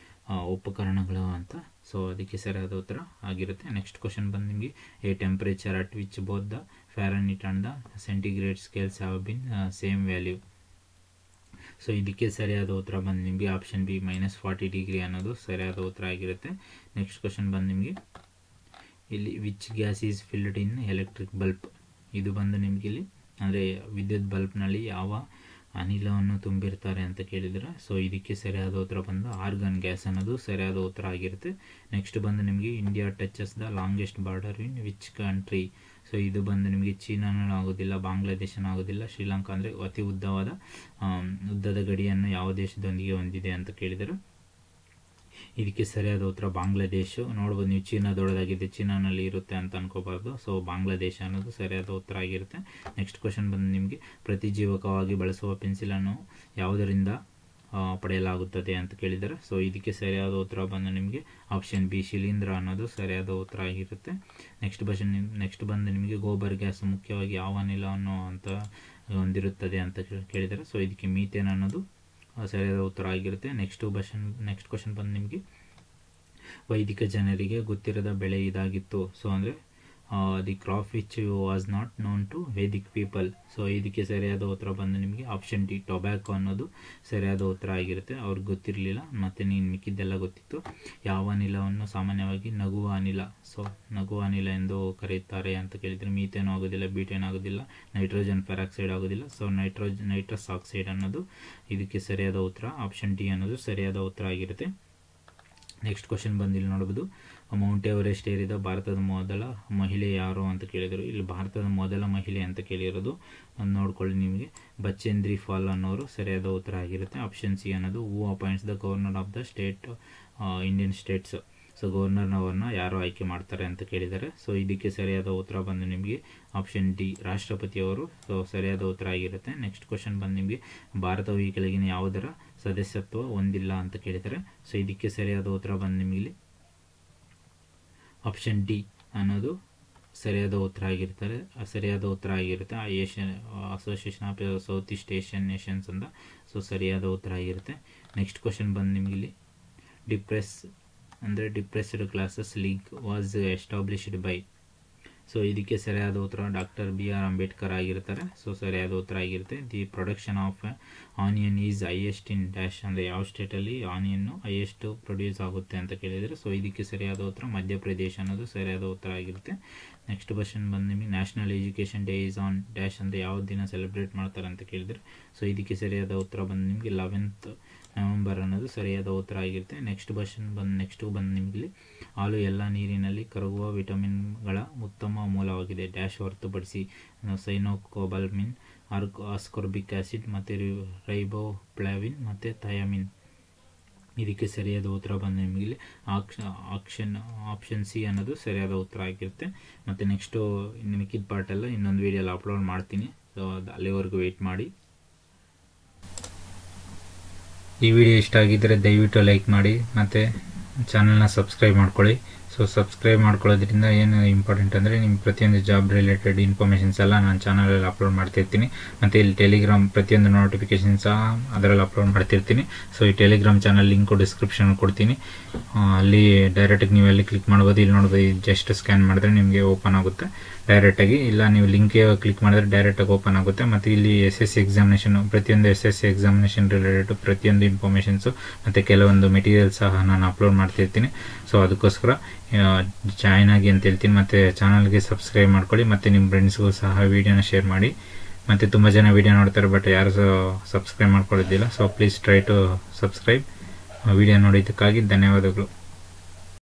ಉಪಕರಣಗಳು ಅಂತ ಸೊ ಅದಕ್ಕೆ ಸರಿಯಾದ ಉತ್ತರ ಆಗಿರುತ್ತೆ ನೆಕ್ಸ್ಟ್ ಕ್ವಶನ್ ಬಂದು ನಿಮಗೆ a temperature at which both the Fahrenheit and the centigrade scales have been same value so ಇದಕ್ಕೆ ಸರಿಯಾದ ಉತ್ತರ ಬಂದು ನಿಮಗೆ option B minus forty degree ಅನ್ನೋದು ಸರಿಯಾದ ಉತ್ತರ ಆಗಿರುತ್ತೆ ನೆಕ್ಸ್ಟ್ ಕ್ವಶನ್ ಬಂದು ನಿಮಗೆ ಇಲ್ಲಿ which gas is filled in electric bulb ಇದು ಬಂದು ನಿಮಗೆ ಇಲ್ಲಿ ಅಂದರೆ ವಿದ್ಯುತ್ ಬಲ್ಬ್ನಲ್ಲಿ ಯಾವ ಅನಿಲವನ್ನು ತುಂಬಿರ್ತಾರೆ ಅಂತ ಕೇಳಿದರೆ ಸೊ ಇದಕ್ಕೆ ಸರಿಯಾದ ಉತ್ತರ ಬಂದು ಆರ್ಗನ್ ಗ್ಯಾಸ್ ಅನ್ನೋದು ಸರಿಯಾದ ಉತ್ತರ ಆಗಿರುತ್ತೆ ನೆಕ್ಸ್ಟ್ ಬಂದು ನಿಮಗೆ India touches the longest border in which country so ಇದು ಬಂದು ನಿಮಗೆ ಚೀನಾನೂ ಆಗೋದಿಲ್ಲ ಬಾಂಗ್ಲಾದೇಶನೂ ಆಗೋದಿಲ್ಲ ಶ್ರೀಲಂಕಾ ಅಂದರೆ ಅತಿ ಉದ್ದವಾದ ಉದ್ದದ ಗಡಿಯನ್ನು ಯಾವ ದೇಶದೊಂದಿಗೆ ಹೊಂದಿದೆ ಅಂತ ಕೇಳಿದರು ಇದಕ್ಕೆ ಸರಿಯಾದ ಉತ್ತರ ಬಾಂಗ್ಲಾದೇಶ ನೋಡ್ಬೋದು ನೀವು ಚೀನಾ ದೊಡ್ಡದಾಗಿದೆ ಚೀನಾನಲ್ಲಿ ಇರುತ್ತೆ ಅಂತ ಅನ್ಕೋಬಾರ್ದು ಸೊ ಬಾಂಗ್ಲಾದೇಶ ಅನ್ನೋದು ಸರಿಯಾದ ಉತ್ತರ ಆಗಿರುತ್ತೆ ನೆಕ್ಸ್ಟ್ ಕ್ವಶನ್ ಬಂದು ನಿಮಗೆ ಪ್ರತಿಜೀವಕವಾಗಿ ಬಳಸುವ ಪೆನ್ಸಿಲನ್ನು ಯಾವುದರಿಂದ ಪಡೆಯಲಾಗುತ್ತದೆ ಅಂತ ಕೇಳಿದ್ದಾರೆ ಸೊ ಇದಕ್ಕೆ ಸರಿಯಾದ ಉತ್ತರ ಬಂದು ನಿಮಗೆ ಆಪ್ಷನ್ ಬಿ ಶಿಲೀಂಧ್ರ ಅನ್ನೋದು ಸರಿಯಾದ ಉತ್ತರ ಆಗಿರುತ್ತೆ ನೆಕ್ಸ್ಟ್ ಕ್ವಶನ್ ನೆಕ್ಸ್ಟ್ ಬಂದು ನಿಮಗೆ ಗೋಬರ್ ಗ್ಯಾಸ್ ಮುಖ್ಯವಾಗಿ ಯಾವ ಅನಿಲವನ್ನು ಅಂತ ಹೊಂದಿರುತ್ತದೆ ಅಂತ ಕೇಳಿದ್ದಾರೆ ಸೊ ಇದಕ್ಕೆ ಮೀಥೇನ್ ಅನ್ನೋದು ಸರಿಯಾದ ಉತ್ತರ ಆಗಿರುತ್ತೆ ನೆಕ್ಸ್ಟ್ ಕ್ವಶನ್ ನೆಕ್ಸ್ಟ್ ಕ್ವಶನ್ ಬಂದು ನಿಮಗೆ ವೈದಿಕ ಜನರಿಗೆ ಗೊತ್ತಿರದ ಬೆಳೆ ಇದಾಗಿತ್ತು ಸೊ ಅಂದರೆ the crop which was not known to Vedic people so ಇದಕ್ಕೆ ಸರಿಯಾದ ಉತ್ತರ ಬಂದು ನಿಮಗೆ ಆಪ್ಷನ್ ಡಿ ಟೊಬ್ಯಾಕೊ ಅನ್ನೋದು ಸರಿಯಾದ ಉತ್ತರ ಆಗಿರುತ್ತೆ ಅವ್ರಿಗೆ ಗೊತ್ತಿರಲಿಲ್ಲ ಮತ್ತು ನೀನು ಮಿಕ್ಕಿದ್ದೆಲ್ಲ ಗೊತ್ತಿತ್ತು ಯಾವ ಅನಿಲವನ್ನು ಸಾಮಾನ್ಯವಾಗಿ ನಗುವ ಅನಿಲ ಸೊ ನಗುವ ಅನಿಲ ಎಂದು ಕರೆಯುತ್ತಾರೆ ಅಂತ ಕೇಳಿದರೆ ಮೀಥೇನ್ ಆಗೋದಿಲ್ಲ ಬೀಟೇನ್ ಆಗೋದಿಲ್ಲ ನೈಟ್ರೋಜನ್ ಫೆರಾಕ್ಸೈಡ್ ಆಗೋದಿಲ್ಲ ಸೊ ನೈಟ್ರೋಜ್ ನೈಟ್ರಸ್ ಆಕ್ಸೈಡ್ ಅನ್ನೋದು ಇದಕ್ಕೆ ಸರಿಯಾದ ಉತ್ತರ ಆಪ್ಷನ್ ಡಿ ಅನ್ನೋದು ಸರಿಯಾದ ಉತ್ತರ ಆಗಿರುತ್ತೆ ನೆಕ್ಸ್ಟ್ ಕ್ವಶನ್ ಬಂದು ಇಲ್ಲಿ ನೋಡ್ಬೋದು ಮೌಂಟ್ ಎವರೆಸ್ಟ್ ಏರಿದ ಭಾರತದ ಮೊದಲ ಮಹಿಳೆ ಯಾರು ಅಂತ ಕೇಳಿದರು ಇಲ್ಲಿ ಭಾರತದ ಮೊದಲ ಮಹಿಳೆ ಅಂತ ಕೇಳಿರೋದು ನೋಡ್ಕೊಳ್ಳಿ ನಿಮಗೆ ಬಚೇಂದ್ರಿ ಫಾಲ್ ಅನ್ನೋರು ಸರಿಯಾದ ಉತ್ತರ ಆಗಿರುತ್ತೆ ಆಪ್ಷನ್ ಸಿ ಅನ್ನೋದು who appoints the governor of the state Indian states so ಗವರ್ನರ್ನವ್ರನ್ನ ಯಾರು ಆಯ್ಕೆ ಮಾಡ್ತಾರೆ ಅಂತ ಕೇಳಿದ್ದಾರೆ ಸೊ ಇದಕ್ಕೆ ಸರಿಯಾದ ಉತ್ತರ ಬಂದು ನಿಮಗೆ ಆಪ್ಷನ್ ಡಿ ರಾಷ್ಟ್ರಪತಿಯವರು ಸೊ ಸರಿಯಾದ ಉತ್ತರ ಆಗಿರುತ್ತೆ ನೆಕ್ಸ್ಟ್ ಕ್ವಶನ್ ಬಂದು ನಿಮಗೆ ಭಾರತವು ಈ ಕೆಳಗಿನ ಯಾವುದರ ಸದಸ್ಯತ್ವ ಹೊಂದಿಲ್ಲ ಅಂತ ಕೇಳಿದ್ದಾರೆ ಸೊ ಇದಕ್ಕೆ ಸರಿಯಾದ ಉತ್ತರ ಬಂದು ನಿಮಗೆ ಆಪ್ಷನ್ ಡಿ ಅನ್ನೋದು ಸರಿಯಾದ ಉತ್ತರ ಆಗಿರ್ತಾರೆ ಸರಿಯಾದ ಉತ್ತರ ಆಗಿರುತ್ತೆ ಆ Asian Association of South East Asian Nations ಅಂತ ಸೊ ಸರಿಯಾದ ಉತ್ತರ ಆಗಿರುತ್ತೆ ನೆಕ್ಸ್ಟ್ ಕ್ವಶನ್ ಬಂದು ನಿಮಗಿಲ್ಲಿ ಡಿಪ್ರೆಸ್ ಅಂದರೆ Depressed Classes League was established by so ಇದಕ್ಕೆ ಸರಿಯಾದ ಉತ್ತರ ಡಾಕ್ಟರ್ ಬಿ ಆರ್ ಅಂಬೇಡ್ಕರ್ ಆಗಿರ್ತಾರೆ ಸೊ ಸರಿಯಾದ ಉತ್ತರ ಆಗಿರುತ್ತೆ the production of onion is highest in dash ಅಂದರೆ ಯಾವ ಸ್ಟೇಟಲ್ಲಿ ಆನಿಯನ್ನು ಹೈಯೆಸ್ಟ್ ಪ್ರೊಡ್ಯೂಸ್ ಆಗುತ್ತೆ ಅಂತ ಕೇಳಿದರೆ ಸೊ ಇದಕ್ಕೆ ಸರಿಯಾದ ಉತ್ತರ ಮಧ್ಯಪ್ರದೇಶ ಅನ್ನೋದು ಸರಿಯಾದ ಉತ್ತರ ಆಗಿರುತ್ತೆ ನೆಕ್ಸ್ಟ್ ಕ್ವಶನ್ ಬಂದು ನಿಮಗೆ National Education Day is on dash ಅಂತ ಯಾವ ದಿನ ಸೆಲೆಬ್ರೇಟ್ ಮಾಡ್ತಾರೆ ಅಂತ ಕೇಳಿದ್ರೆ ಸೊ ಇದಕ್ಕೆ ಸರಿಯಾದ ಉತ್ತರ ಬಂದು ನಿಮಗೆ ಲೆವೆಂತ್ ನವೆಂಬರ್ ಅನ್ನೋದು ಸರಿಯಾದ ಉತ್ತರ ಆಗಿರುತ್ತೆ ನೆಕ್ಸ್ಟ್ ಕ್ವಶನ್ ಬಂದು ನೆಕ್ಸ್ಟು ಬಂದು ನಿಮಗೆ ಹಾಲು ಎಲ್ಲ ನೀರಿನಲ್ಲಿ ಕರಗುವ ವಿಟಮಿನ್ಗಳ ಉತ್ತಮ ಮೂಲವಾಗಿದೆ ಡ್ಯಾಶ್ ಹೊರತುಪಡಿಸಿ ಸೈನೋಕೋಬಲ್ಮಿನ್ ಆರ್ಕ್ ಆಸ್ಕೊರ್ಬಿಕ್ ಆ್ಯಸಿಡ್ ಮತ್ತು ರೈಬೋಪ್ಲಾವಿನ್ ಮತ್ತು ಥಯಾಮಿನ್ ಇದಕ್ಕೆ ಸರಿಯಾದ ಉತ್ತರ ಬಂದು ನಿಮಗೆ ಆಕ್ಷ ಆಕ್ಷನ್ ಆಪ್ಷನ್ ಸಿ ಅನ್ನೋದು ಸರಿಯಾದ ಉತ್ತರ ಆಗಿರುತ್ತೆ ಮತ್ತು ನೆಕ್ಸ್ಟು ಇನ್ನು ಮಿಕ್ಕಿದ ಪಾರ್ಟೆಲ್ಲ ಇನ್ನೊಂದು ವೀಡಿಯೋಲ್ಲಿ ಅಪ್ಲೋಡ್ ಮಾಡ್ತೀನಿ ಸೊ ಅದು ಅಲ್ಲಿವರೆಗೂ ವೆಯ್ಟ್ ಮಾಡಿ ಈ ವಿಡಿಯೋ ಇಷ್ಟ ಆಗಿದ್ದರೆ ದಯವಿಟ್ಟು ಲೈಕ್ ಮಾಡಿ ಮತ್ತು ಚಾನಲ್ನ ಸಬ್ಸ್ಕ್ರೈಬ್ ಮಾಡ್ಕೊಳ್ಳಿ ಸೊ ಸಬ್ಸ್ಕ್ರೈಬ್ ಮಾಡ್ಕೊಳ್ಳೋದ್ರಿಂದ ಏನು ಇಂಪಾರ್ಟೆಂಟ್ ಅಂದರೆ ನಿಮ್ಮ ಪ್ರತಿಯೊಂದು ಜಾಬ್ ರಿಲೇಟೆಡ್ ಇನ್ಫಾರ್ಮೇಷನ್ಸ್ ಎಲ್ಲ ನಾನು ಚಾನಲಲ್ಲಿ ಅಪ್ಲೋಡ್ ಮಾಡ್ತಿರ್ತೀನಿ ಮತ್ತು ಇಲ್ಲಿ ಟೆಲಿಗ್ರಾಮ್ ಪ್ರತಿಯೊಂದು ನೋಟಿಫಿಕೇಷನ್ ಸಹ ಅದರಲ್ಲಿ ಅಪ್ಲೋಡ್ ಮಾಡ್ತಿರ್ತೀನಿ ಸೊ ಈ ಟೆಲಿಗ್ರಾಮ್ ಚಾನಲ್ ಲಿಂಕು ಡಿಸ್ಕ್ರಿಪ್ಷನ್ ಕೊಡ್ತೀನಿ ಅಲ್ಲಿ ಡೈರೆಕ್ಟಾಗಿ ನೀವು ಎಲ್ಲಿ ಕ್ಲಿಕ್ ಮಾಡ್ಬೋದು ಇಲ್ಲಿ ನೋಡ್ಬೋದು ಜಸ್ಟ್ ಸ್ಕ್ಯಾನ್ ಮಾಡಿದ್ರೆ ನಿಮಗೆ ಓಪನ್ ಆಗುತ್ತೆ ಡೈರೆಕ್ಟಾಗಿ ಇಲ್ಲ ನೀವು ಲಿಂಕ್ಗೆ ಕ್ಲಿಕ್ ಮಾಡಿದ್ರೆ ಡೈರೆಕ್ಟಾಗಿ ಓಪನ್ ಆಗುತ್ತೆ ಮತ್ತು ಇಲ್ಲಿ ಎಸ್ ಎಸ್ ಸಿ ಎಕ್ಸಾಮಿನೇಷನ್ ಪ್ರತಿಯೊಂದು S S C examination related ಪ್ರತಿಯೊಂದು ಇನ್ಫಾರ್ಮೇಷನ್ಸು ಮತ್ತು ಕೆಲವೊಂದು ಮೆಟೀರಿಯಲ್ ಸಹ ನಾನು ಅಪ್ಲೋಡ್ ಮಾಡ್ತಿರ್ತೀನಿ ಸೊ ಅದಕ್ಕೋಸ್ಕರ ಜಾಯ್ನ್ ಆಗಿ ಅಂತ ಹೇಳ್ತೀನಿ ಮತ್ತು ಚಾನಲ್ಗೆ ಸಬ್ಸ್ಕ್ರೈಬ್ ಮಾಡ್ಕೊಳ್ಳಿ ಮತ್ತು ನಿಮ್ಮ ಫ್ರೆಂಡ್ಸ್ಗೂ ಸಹ ವೀಡಿಯೋನ ಶೇರ್ ಮಾಡಿ ಮತ್ತು ತುಂಬ ಜನ ವೀಡಿಯೋ ನೋಡ್ತಾರೆ ಬಟ್ ಯಾರು ಸಬ್ಸ್ಕ್ರೈಬ್ ಮಾಡ್ಕೊಳ್ಳೋದಿಲ್ಲ so please try to subscribe video ನೋಡಿದ್ದಕ್ಕಾಗಿ ಧನ್ಯವಾದಗಳು